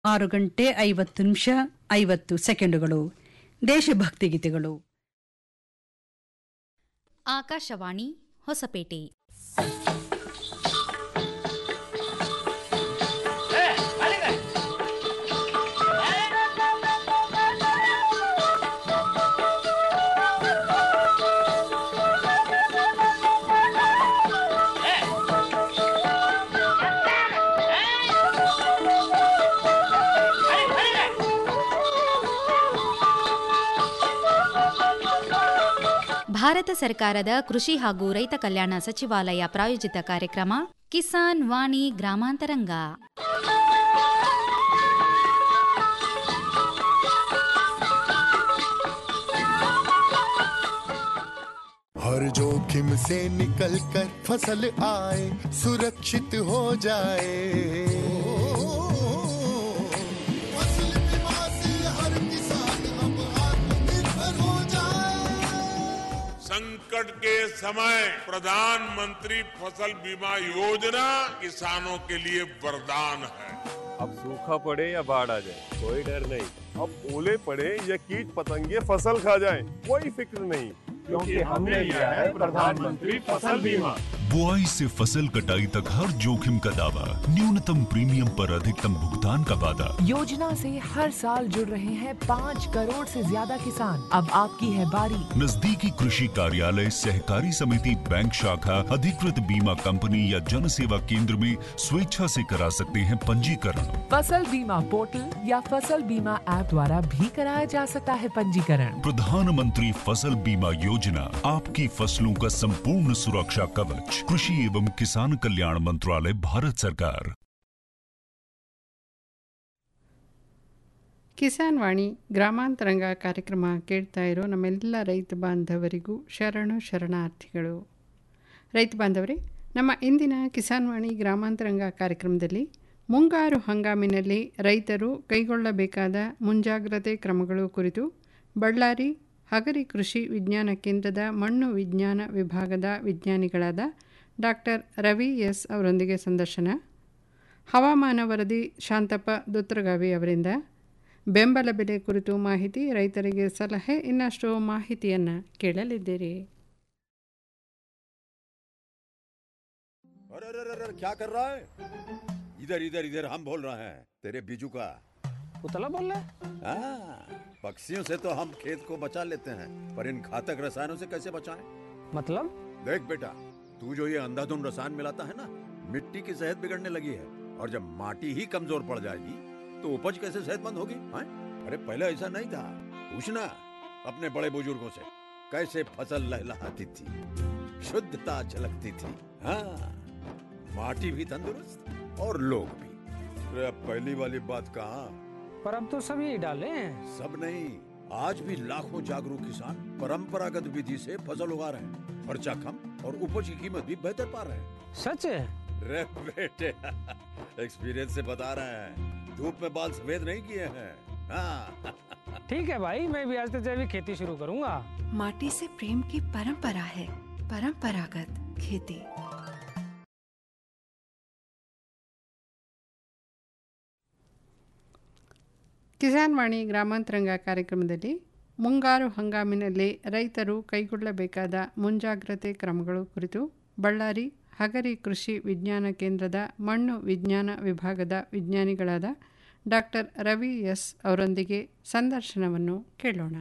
ಆರು ಗಂಟೆ ಐವತ್ತು ನಿಮಿಷ ಐವತ್ತು ಸೆಕೆಂಡುಗಳು ದೇಶಭಕ್ತಿ ಗೀತೆಗಳು ಆಕಾಶವಾಣಿ ಹೊಸಪೇಟೆ ಭಾರತ ಸರ್ಕಾರದ ಕೃಷಿ ಹಾಗೂ ರೈತ ಕಲ್ಯಾಣ ಸಚಿವಾಲಯ ಪ್ರಾಯೋಜಿತ ಕಾರ್ಯಕ್ರಮ ಕಿಸಾನ್ ವಾಣಿ ಗ್ರಾಮಾಂತರಂಗ हर जोखिम से निकल कर फसल आए सुरक्षित हो जाए फसल बीमा से हर किसान अब आत्मनिर्भर हो जाए संकट के समय प्रधानमंत्री फसल बीमा योजना किसानों के लिए वरदान है अब सूखा पड़े या बाढ़ आ जाए कोई डर नहीं अब ओले पड़े या कीट पतंगे फसल खा जाए कोई फिक्र नहीं क्योंकि हमने लिया है प्रधानमंत्री फसल बीमा बुआई से फसल कटाई तक हर जोखिम का दावा न्यूनतम प्रीमियम पर अधिकतम भुगतान का वादा योजना से हर साल जुड़ रहे हैं पाँच करोड़ से ज्यादा किसान अब आपकी है बारी नजदीकी कृषि कार्यालय सहकारी समिति बैंक शाखा अधिकृत बीमा कंपनी या जन सेवा केंद्र में स्वेच्छा से करा सकते हैं पंजीकरण फसल बीमा पोर्टल या फसल बीमा ऐप द्वारा भी कराया जा सकता है पंजीकरण प्रधानमंत्री फसल बीमा योजना आपकी फसलों का संपूर्ण सुरक्षा कवच कृषि एवं किसान कल्याण मंत्रालय भारत सरकार ಕಿಸಾನ್ ವಾಣಿ ಗ್ರಾಮಾಂತರಂಗ ಕಾರ್ಯಕ್ರಮ ಕೇಳ್ತಾ ಇರೋ ನಮ್ಮೆಲ್ಲ ರೈತ ಬಾಂಧವರಿಗೂ ಶರಣು ಶರಣಾರ್ಥಿಗಳು ರೈತ ಬಾಂಧವರೇ ನಮ್ಮ ಇಂದಿನ ಕಿಸಾನ್ ವಾಣಿ ಗ್ರಾಮಾಂತರಂಗ ಕಾರ್ಯಕ್ರಮದಲ್ಲಿ ಮುಂಗಾರು ಹಂಗಾಮಿನಲ್ಲಿ ರೈತರು ಕೈಗೊಳ್ಳಬೇಕಾದ ಮುಂಜಾಗ್ರತೆ ಕ್ರಮಗಳು ಕುರಿತು ಬಳ್ಳಾರಿ ಹಗರಿ ಕೃಷಿ ವಿಜ್ಞಾನ ಕೇಂದ್ರದ ಮಣ್ಣು ವಿಜ್ಞಾನ ವಿಭಾಗದ ವಿಜ್ಞಾನಿಗಳಾದ ಡಾಕ್ಟರ್ ರವಿ ಎಸ್ ಅವರೊಂದಿಗೆ ಸಂದರ್ಶನ ಹವಾಮಾನ ವರದಿ ಶಾಂತಪ್ಪ ದುತ್ರಗಾವಿ ಅವರಿಂದ ಬೆಂಬಲ ಬೆಲೆ ಕುರಿತು ಮಾಹಿತಿ ರೈತರಿಗೆ ಸಲಹೆ ಇನ್ನಷ್ಟು ಮಾಹಿತಿಯನ್ನು ಕೇಳಲಿದ್ದೀರಿ अरे अरे अरे अरे, क्या कर रहा है इधर इधर इधर हम बोल रहे हैं तेरे बीजू का उतला बोल रहा हाँ, पक्षियों से तो हम खेत को बचा लेते हैं पर इन घातक रसायनों से कैसे बचाएं? मतलब देख बेटा तू जो ये अंधाधुंध रसायन मिलाता है ना मिट्टी की सेहत बिगड़ने लगी है और जब माटी ही कमजोर पड़ जाएगी तो उपज कैसे सेहतमंद होगी हैं? अरे पहले ऐसा नहीं था पूछना अपने बड़े बुजुर्गों से कैसे फसल लहलहाती थी शुद्धता झलकती थी हाँ माटी भी तंदुरुस्त और लोग भी अरे अब पहली वाली बात कहाँ पर अब तो सभी डाले हैं सब नहीं आज भी लाखों जागरूक किसान परंपरागत विधि से फसल उगा रहे हैं खर्चा कम और उपज की कीमत भी बेहतर पा रहे हैं सच है रे बेटे एक्सपीरियंस से बता रहे हैं धूप में बाल सफेद नहीं किए हैं हाँ ठीक है भाई मैं भी आज से जैविक खेती शुरू करूंगा माटी से प्रेम की परंपरा है परंपरागत खेती ಕಿಸಾನ್ ವಾಣಿ ಗ್ರಾಮಾಂತರಂಗ ಕಾರ್ಯಕ್ರಮದಲ್ಲಿ ಮುಂಗಾರು ಹಂಗಾಮಿನಲ್ಲಿ ರೈತರು ಕೈಗೊಳ್ಳಬೇಕಾದ ಮುಂಜಾಗ್ರತೆ ಕ್ರಮಗಳು ಕುರಿತು ಬಳ್ಳಾರಿ ಹಗರಿ ಕೃಷಿ ವಿಜ್ಞಾನ ಕೇಂದ್ರದ ಮಣ್ಣು ವಿಜ್ಞಾನ ವಿಭಾಗದ ವಿಜ್ಞಾನಿಗಳಾದ ಡಾಕ್ಟರ್ ರವಿ ಎಸ್ ಅವರೊಂದಿಗೆ ಸಂದರ್ಶನವನ್ನು ಕೇಳೋಣ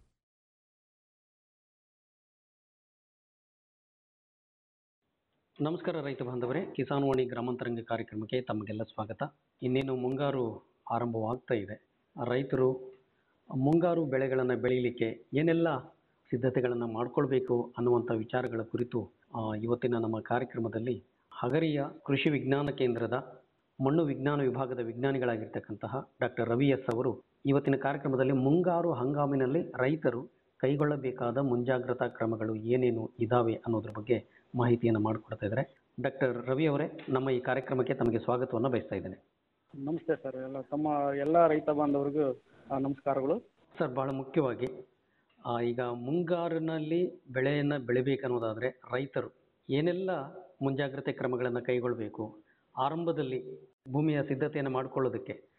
ನಮಸ್ಕಾರ ರೈತ ಬಾಂಧವರೇ ಕಿಸಾನ್ ವಾಣಿ ಗ್ರಾಮಾಂತರಂಗ ಕಾರ್ಯಕ್ರಮಕ್ಕೆ ತಮಗೆಲ್ಲ ಸ್ವಾಗತ ಇನ್ನೇನು ಮುಂಗಾರು ಆರಂಭವಾಗ್ತಾ ಇದೆ ರೈತರು ಮುಂಗಾರು ಬೆಳೆಗಳನ್ನು ಬೆಳೀಲಿಕ್ಕೆ ಏನೆಲ್ಲ ಸಿದ್ಧತೆಗಳನ್ನು ಮಾಡ್ಕೊಳ್ಬೇಕು ಅನ್ನುವಂಥ ವಿಚಾರಗಳ ಕುರಿತು ಆ, ಇವತ್ತಿನ ನಮ್ಮ ಕಾರ್ಯಕ್ರಮದಲ್ಲಿ ಹಗರಿಯ ಕೃಷಿ ವಿಜ್ಞಾನ ಕೇಂದ್ರದ ಮಣ್ಣು ವಿಜ್ಞಾನ ವಿಭಾಗದ ವಿಜ್ಞಾನಿಗಳಾಗಿರ್ತಕ್ಕಂತಹ ಡಾಕ್ಟರ್ ರವಿ ಎಸ್ ಅವರು ಇವತ್ತಿನ ಕಾರ್ಯಕ್ರಮದಲ್ಲಿ ಮುಂಗಾರು ಹಂಗಾಮಿನಲ್ಲಿ ರೈತರು ಕೈಗೊಳ್ಳಬೇಕಾದ ಮುಂಜಾಗ್ರತಾ ಕ್ರಮಗಳು ಏನೇನು ಇದಾವೆ ಅನ್ನೋದ್ರ ಬಗ್ಗೆ ಮಾಹಿತಿಯನ್ನು ಮಾಡಿಕೊಡ್ತಾ ಇದ್ದಾರೆ ಡಾಕ್ಟರ್ ರವಿ ಅವರೇ ನಮ್ಮ ಈ ಕಾರ್ಯಕ್ರಮಕ್ಕೆ ತಮಗೆ ಸ್ವಾಗತವನ್ನು ಬಯಸ್ತಾ ಇದ್ದೇನೆ ನಮಸ್ತೆ ಸರ್ ಎಲ್ಲ ತಮ್ಮ ಎಲ್ಲ ರೈತ ಬಾಂಧವರಿಗೂ ಆ, ನಮಸ್ಕಾರಗಳು ಸರ್ ಬಹಳ ಮುಖ್ಯವಾಗಿ ಆ, ಈಗ ಮುಂಗಾರಿನಲ್ಲಿ ಬೆಳೆಯನ್ನು ಬೆಳಿಬೇಕನ್ನೋದಾದರೆ ರೈತರು ಏನೆಲ್ಲ ಮುಂಜಾಗ್ರತೆ ಕ್ರಮಗಳನ್ನು ಕೈಗೊಳ್ಳಬೇಕು ಆರಂಭದಲ್ಲಿ ಭೂಮಿಯ ಸಿದ್ಧತೆಯನ್ನು ಮಾಡಿಕೊಳ್ಳೋದಕ್ಕೆ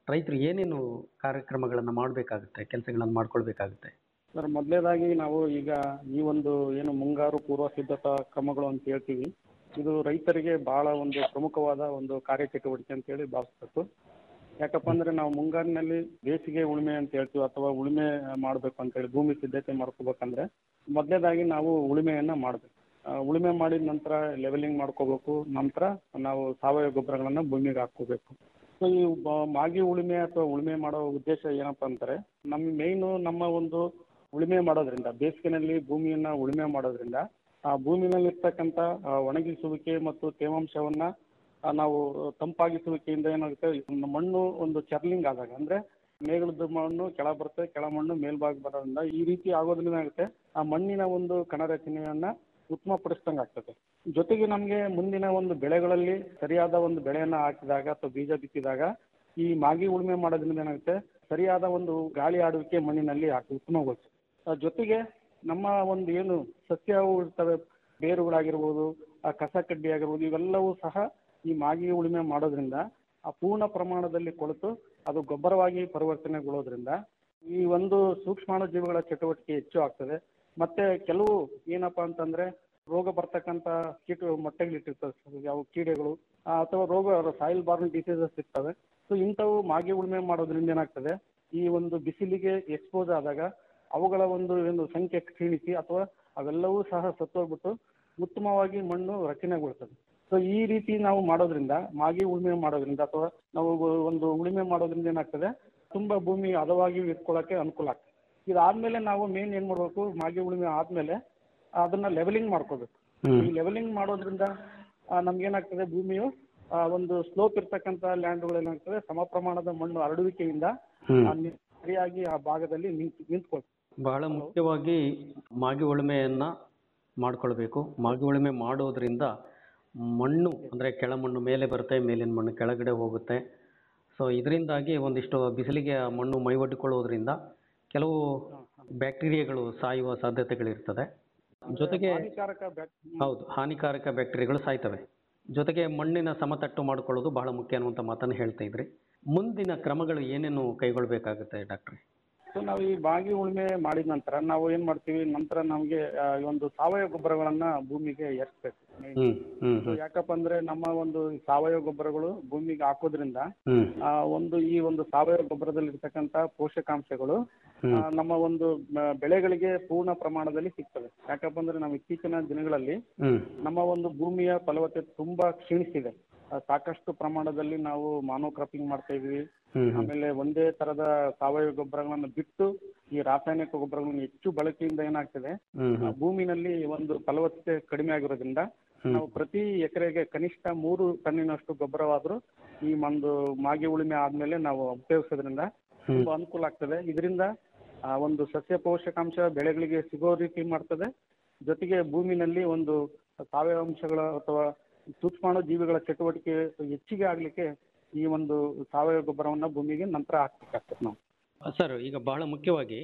ರೈತರು ಏನೇನು ಕಾರ್ಯಕ್ರಮಗಳನ್ನು ಮಾಡಬೇಕಾಗುತ್ತೆ ಕೆಲಸಗಳನ್ನು ಮಾಡ್ಕೊಳ್ಬೇಕಾಗುತ್ತೆ ಸರ್ ಮೊದಲನೇದಾಗಿ ನಾವು ಈಗ ಈ ಒಂದು ಏನು ಮುಂಗಾರು ಪೂರ್ವ ಸಿದ್ಧತಾ ಕ್ರಮಗಳು ಅಂತ ಹೇಳ್ತೀವಿ ಇದು ರೈತರಿಗೆ ಬಹಳ ಒಂದು ಪ್ರಮುಖವಾದ ಒಂದು ಕಾರ್ಯಚಟುವಟಿಕೆ ಅಂತ ಹೇಳಿ ಭಾವಿಸ್ಬೇಕು ಯಾಕಪ್ಪ ಅಂದ್ರೆ ನಾವು ಮುಂಗಾರಿನಲ್ಲಿ ಬೇಸಿಗೆ ಉಳುಮೆ ಅಂತ ಹೇಳ್ತೀವಿ ಅಥವಾ ಉಳುಮೆ ಮಾಡಬೇಕು ಅಂತ ಹೇಳಿ ಭೂಮಿ ಸಿದ್ಧತೆ ಮಾಡ್ಕೋಬೇಕಂದ್ರೆ ಮೊದಲನೇದಾಗಿ ನಾವು ಉಳುಮೆಯನ್ನ ಮಾಡಬೇಕು ಉಳುಮೆ ಮಾಡಿದ ನಂತರ ಲೆವೆಲಿಂಗ್ ಮಾಡ್ಕೋಬೇಕು ನಂತರ ನಾವು ಸಾವಯವ ಗೊಬ್ಬರಗಳನ್ನ ಭೂಮಿಗೆ ಹಾಕೋಬೇಕು ಸೊ ಈ ಬ- ಮಾಗಿ ಉಳುಮೆ ಅಥವಾ ಉಳುಮೆ ಮಾಡೋ ಉದ್ದೇಶ ಏನಪ್ಪಾ ಅಂತಾರೆ ನಮ್ಮ ಮೇಯ್ನು ನಮ್ಮ ಒಂದು ಉಳುಮೆ ಮಾಡೋದ್ರಿಂದ ಬೇಸಿಗೆನಲ್ಲಿ ಭೂಮಿಯನ್ನ ಉಳುಮೆ ಮಾಡೋದ್ರಿಂದ ಆ ಭೂಮಿನಲ್ಲಿ ಇರ್ತಕ್ಕಂಥ ಆ, ಒಣಗಿಸುವಿಕೆ ಮತ್ತು ತೇವಾಂಶವನ್ನ ಆ, ನಾವು ತಂಪಾಗಿಸುವಿಕೆಯಿಂದ ಏನಾಗುತ್ತೆ ಒಂದು ಮಣ್ಣು ಒಂದು ಚರ್ಲಿಂಗ್ ಆದಾಗ ಅಂದ್ರೆ ಮೇಘದ ಮಣ್ಣು ಕೆಳ ಬರುತ್ತೆ ಕೆಳ ಮಣ್ಣು ಮೇಲ್ಭಾಗ ಬರೋದ್ರಿಂದ ಈ ರೀತಿ ಆಗೋದ್ರಿಂದ ಏನಾಗುತ್ತೆ ಆ ಮಣ್ಣಿನ ಒಂದು ಕಣ ರಚನೆಯನ್ನ ಉತ್ತಮಪಡಿಸ್ದಂಗೆ ಆಗ್ತದೆ ಜೊತೆಗೆ ನಮಗೆ ಮುಂದಿನ ಒಂದು ಬೆಳೆಗಳಲ್ಲಿ ಸರಿಯಾದ ಒಂದು ಬೆಳೆಯನ್ನ ಹಾಕಿದಾಗ ಅಥವಾ ಬೀಜ ಬಿತ್ತಿದಾಗ ಈ ಮಾಗಿ ಉಳುಮೆ ಮಾಡೋದ್ರಿಂದ ಏನಾಗುತ್ತೆ ಸರಿಯಾದ ಒಂದು ಗಾಳಿ ಆಡುವಿಕೆ ಮಣ್ಣಿನಲ್ಲಿ ಆಗ್- ಉತ್ತಮಗೊಳ್ತದೆ ಆ ಜೊತೆಗೆ ನಮ್ಮ ಒಂದು ಏನು ಸಸ್ಯವು ಇರ್ತವೆ ಬೇರುಗಳಾಗಿರ್ಬೋದು ಆ ಕಸ ಕಡ್ಡಿ ಆಗಿರ್ಬೋದು ಇವೆಲ್ಲವೂ ಸಹ ಈ ಮಾಗಿ ಉಳುಮೆ ಮಾಡೋದ್ರಿಂದ ಆ ಪೂರ್ಣ ಪ್ರಮಾಣದಲ್ಲಿ ಕೊಳೆತು ಅದು ಗೊಬ್ಬರವಾಗಿ ಪರಿವರ್ತನೆಗೊಳ್ಳೋದ್ರಿಂದ ಈ ಒಂದು ಸೂಕ್ಷ್ಮಾಣು ಜೀವಿಗಳ ಚಟುವಟಿಕೆ ಹೆಚ್ಚು ಆಗ್ತದೆ ಮತ್ತೆ ಕೆಲವು ಏನಪ್ಪಾ ಅಂತಂದ್ರೆ ರೋಗ ಬರ್ತಕ್ಕಂತ ಕೀಟ ಮೊಟ್ಟೆಗಳಿಟ್ಟಿರ್ತವೆ ಯಾವ ಕೀಡೆಗಳು ಆ, ಅಥವಾ ರೋಗ ಸಾಯಿಲ್ ಬಾರ್ನ್ ಡಿಸೀಸಸ್ ಇರ್ತವೆ ಸೊ ಇಂಥವು ಮಾಗಿ ಉಳುಮೆ ಮಾಡೋದ್ರಿಂದ ಏನಾಗ್ತದೆ ಈ ಒಂದು ಬಿಸಿಲಿಗೆ ಎಕ್ಸ್ಪೋಸ್ ಆದಾಗ ಅವುಗಳ ಒಂದು ಏನು ಸಂಖ್ಯೆ ಕ್ಷೀಣಿಸಿ ಅಥವಾ ಅವೆಲ್ಲವೂ ಸಹ ಸತ್ತೋಗ್ಬಿಟ್ಟು ಉತ್ತಮವಾಗಿ ಮಣ್ಣು ರಚನೆಗೊಳ್ತದೆ ಸೊ ಈ ರೀತಿ ನಾವು ಮಾಡೋದ್ರಿಂದ ಮಾಗಿ ಉಳುಮೆ ಮಾಡೋದ್ರಿಂದ ಅಥವಾ ನಾವು ಒಂದು ಉಳುಮೆ ಮಾಡೋದ್ರಿಂದ ಏನಾಗ್ತದೆ ತುಂಬಾ ಭೂಮಿ ಹದವಾಗಿ ಇಟ್ಕೊಳ್ಳೋಕೆ ಅನುಕೂಲ ಆಗ್ತದೆ ಇದಾದ್ಮೇಲೆ ನಾವು ಮೇನ್ ಏನ್ ಮಾಡ್ಬೇಕು ಮಾಗಿ ಉಳುಮೆ ಆದ್ಮೇಲೆ ಅದನ್ನ ಲೆವೆಲಿಂಗ್ ಮಾಡ್ಕೋಬೇಕು ಈ ಲೆವೆಲಿಂಗ್ ಮಾಡೋದ್ರಿಂದ ಆ, ನಮ್ಗೇನಾಗ್ತದೆ ಭೂಮಿಯು ಆ, ಒಂದು ಸ್ಲೋಪ್ ಇರ್ತಕ್ಕಂಥ ಲ್ಯಾಂಡ್ಗಳು ಏನಾಗ್ತದೆ ಸಮ ಪ್ರಮಾಣದ ಮಣ್ಣು ಹರಡುವಿಕೆಯಿಂದ ಹ್ಮ್. ಆ ನೀರು ಸರಿಯಾಗಿ ಆ ಭಾಗದಲ್ಲಿ ನಿಂತ್ ನಿಂತ್ಕೊಳ್ತದೆ ಬಹಳ ಮುಖ್ಯವಾಗಿ ಮಾಗಿ ಉಳುಮೆಯನ್ನು ಮಾಡ್ಕೊಳ್ಬೇಕು ಮಾಗಿ ಉಳುಮೆ ಮಾಡೋದ್ರಿಂದ ಮಣ್ಣು ಅಂದರೆ ಕೆಳಮಣ್ಣು ಮೇಲೆ ಬರುತ್ತೆ ಮೇಲಿನ ಮಣ್ಣು ಕೆಳಗಡೆ ಹೋಗುತ್ತೆ ಸೊ ಇದರಿಂದಾಗಿ ಒಂದಿಷ್ಟು ಬಿಸಿಲಿಗೆ ಆ ಮಣ್ಣು ಮೈವೊಡ್ಡಿಕೊಳ್ಳೋದ್ರಿಂದ ಕೆಲವು ಬ್ಯಾಕ್ಟೀರಿಯಾಗಳು ಸಾಯುವ ಸಾಧ್ಯತೆಗಳಿರ್ತದೆ ಜೊತೆಗೆ ಹಾನಿಕಾರಕ ಬ್ಯಾಕ್- ಹೌದು ಹಾನಿಕಾರಕ ಬ್ಯಾಕ್ಟೀರಿಯಾಗಳು ಸಾಯ್ತವೆ ಜೊತೆಗೆ ಮಣ್ಣಿನ ಸಮತಟ್ಟು ಮಾಡ್ಕೊಳ್ಳೋದು ಬಹಳ ಮುಖ್ಯ ಅನ್ನುವಂಥ ಮಾತನ್ನು ಹೇಳ್ತಾ ಇದ್ರಿ ಮುಂದಿನ ಕ್ರಮಗಳು ಏನೇನು ಕೈಗೊಳ್ಳಬೇಕಾಗುತ್ತೆ ಡಾಕ್ಟ್ರೆ ಸೊ ನಾವು ಈ ಬಾಗಿ ಉಳುಮೆ ಮಾಡಿದ ನಂತರ ನಾವು ಏನ್ ಮಾಡ್ತೀವಿ ನಂತರ ನಮಗೆ ಆ, ಈ ಒಂದು ಸಾವಯವ ಗೊಬ್ಬರಗಳನ್ನ ಭೂಮಿಗೆ ಎರ್ಸ್ಬೇಕು ಹ್ಮ್ ಹ್ಮ್ ಸೊ ಹ್ಮ್ ಯಾಕಪ್ಪ ಅಂದ್ರೆ ನಮ್ಮ ಒಂದು ಸಾವಯವ ಗೊಬ್ಬರಗಳು ಭೂಮಿಗೆ ಹಾಕೋದ್ರಿಂದ ಹ್ಮ್ ಆ, ಒಂದು ಈ ಒಂದು ಸಾವಯವ ಗೊಬ್ಬರದಲ್ಲಿ ಇರ್ತಕ್ಕಂತ ಪೋಷಕಾಂಶಗಳು ಹ್ಮ್. ಆ, ನಮ್ಮ ಒಂದು ಮ- ಬೆಳೆಗಳಿಗೆ ಪೂರ್ಣ ಪ್ರಮಾಣದಲ್ಲಿ ಸಿಗ್ತವೆ ಯಾಕಪ್ಪ ಅಂದ್ರೆ ನಾವು ಇತ್ತೀಚಿನ ದಿನಗಳಲ್ಲಿ ಹ್ಮ್ ನಮ್ಮ ಒಂದು ಭೂಮಿಯ ಫಲವತ್ತತೆ ತುಂಬಾ ಕ್ಷೀಣಿಸಿದೆ ಆ, ಸಾಕಷ್ಟು ಪ್ರಮಾಣದಲ್ಲಿ ನಾವು ಮಾನೋ ಕ್ರಾಪಿಂಗ್ ಮಾಡ್ತಾ ಇದೀವಿ ಹ್ಮ್ ಹ್ಮ್. ಆಮೇಲೆ ಒಂದೇ ತರದ ಸಾವಯವ ಗೊಬ್ಬರಗಳನ್ನು ಬಿಟ್ಟು ಈ ರಾಸಾಯನಿಕ ಗೊಬ್ಬರಗಳನ್ನು ಹೆಚ್ಚು ಬಳಕೆಯಿಂದ ಏನಾಗ್ತದೆ ಹ್ಮ್ ಆ, ಹ್ಮ್. ಭೂಮಿನಲ್ಲಿ ಒಂದು ಫಲವತ್ತತೆ ಕಡಿಮೆ ಆಗಿರೋದ್ರಿಂದ ಹ್ಮ್. ನಾವು ಪ್ರತಿ ಎಕರೆಗೆ ಕನಿಷ್ಠ ಮೂರು ಟನ್ನಿನಷ್ಟು ಗೊಬ್ಬರವಾದ್ರೂ ಈ ಒಂದು ಮಾಗಿ ಉಳುಮೆ ಆದ್ಮೇಲೆ ನಾವು ಉಪಯೋಗಿಸೋದ್ರಿಂದ ಹ್ಮ್. ತುಂಬಾ ಅನುಕೂಲ ಆಗ್ತದೆ ಇದರಿಂದ ಆ ಒಂದು ಸಸ್ಯ ಪೋಷಕಾಂಶ ಬೆಳೆಗಳಿಗೆ ಸಿಗೋ ರೀತಿ ಮಾಡ್ತದೆ ಜೊತೆಗೆ ಭೂಮಿನಲ್ಲಿ ಒಂದು ಸಾವಯವ ಅಂಶಗಳ ಅಥವಾ ಸೂಕ್ಷ್ಮಾಣು ಜೀವಿಗಳ ಚಟುವಟಿಕೆ ಹೆಚ್ಚಿಗೆ ಆಗ್ಲಿಕ್ಕೆ ಈ ಒಂದು ಸಾವಯವ ಗೊಬ್ಬರವನ್ನ ಭೂಮಿಗೆ ನಂತರ ಹಾಕ್ಬೇಕಾಗ್ತದೆ ನಾವು ಸರ್ ಈಗ ಬಹಳ ಮುಖ್ಯವಾಗಿ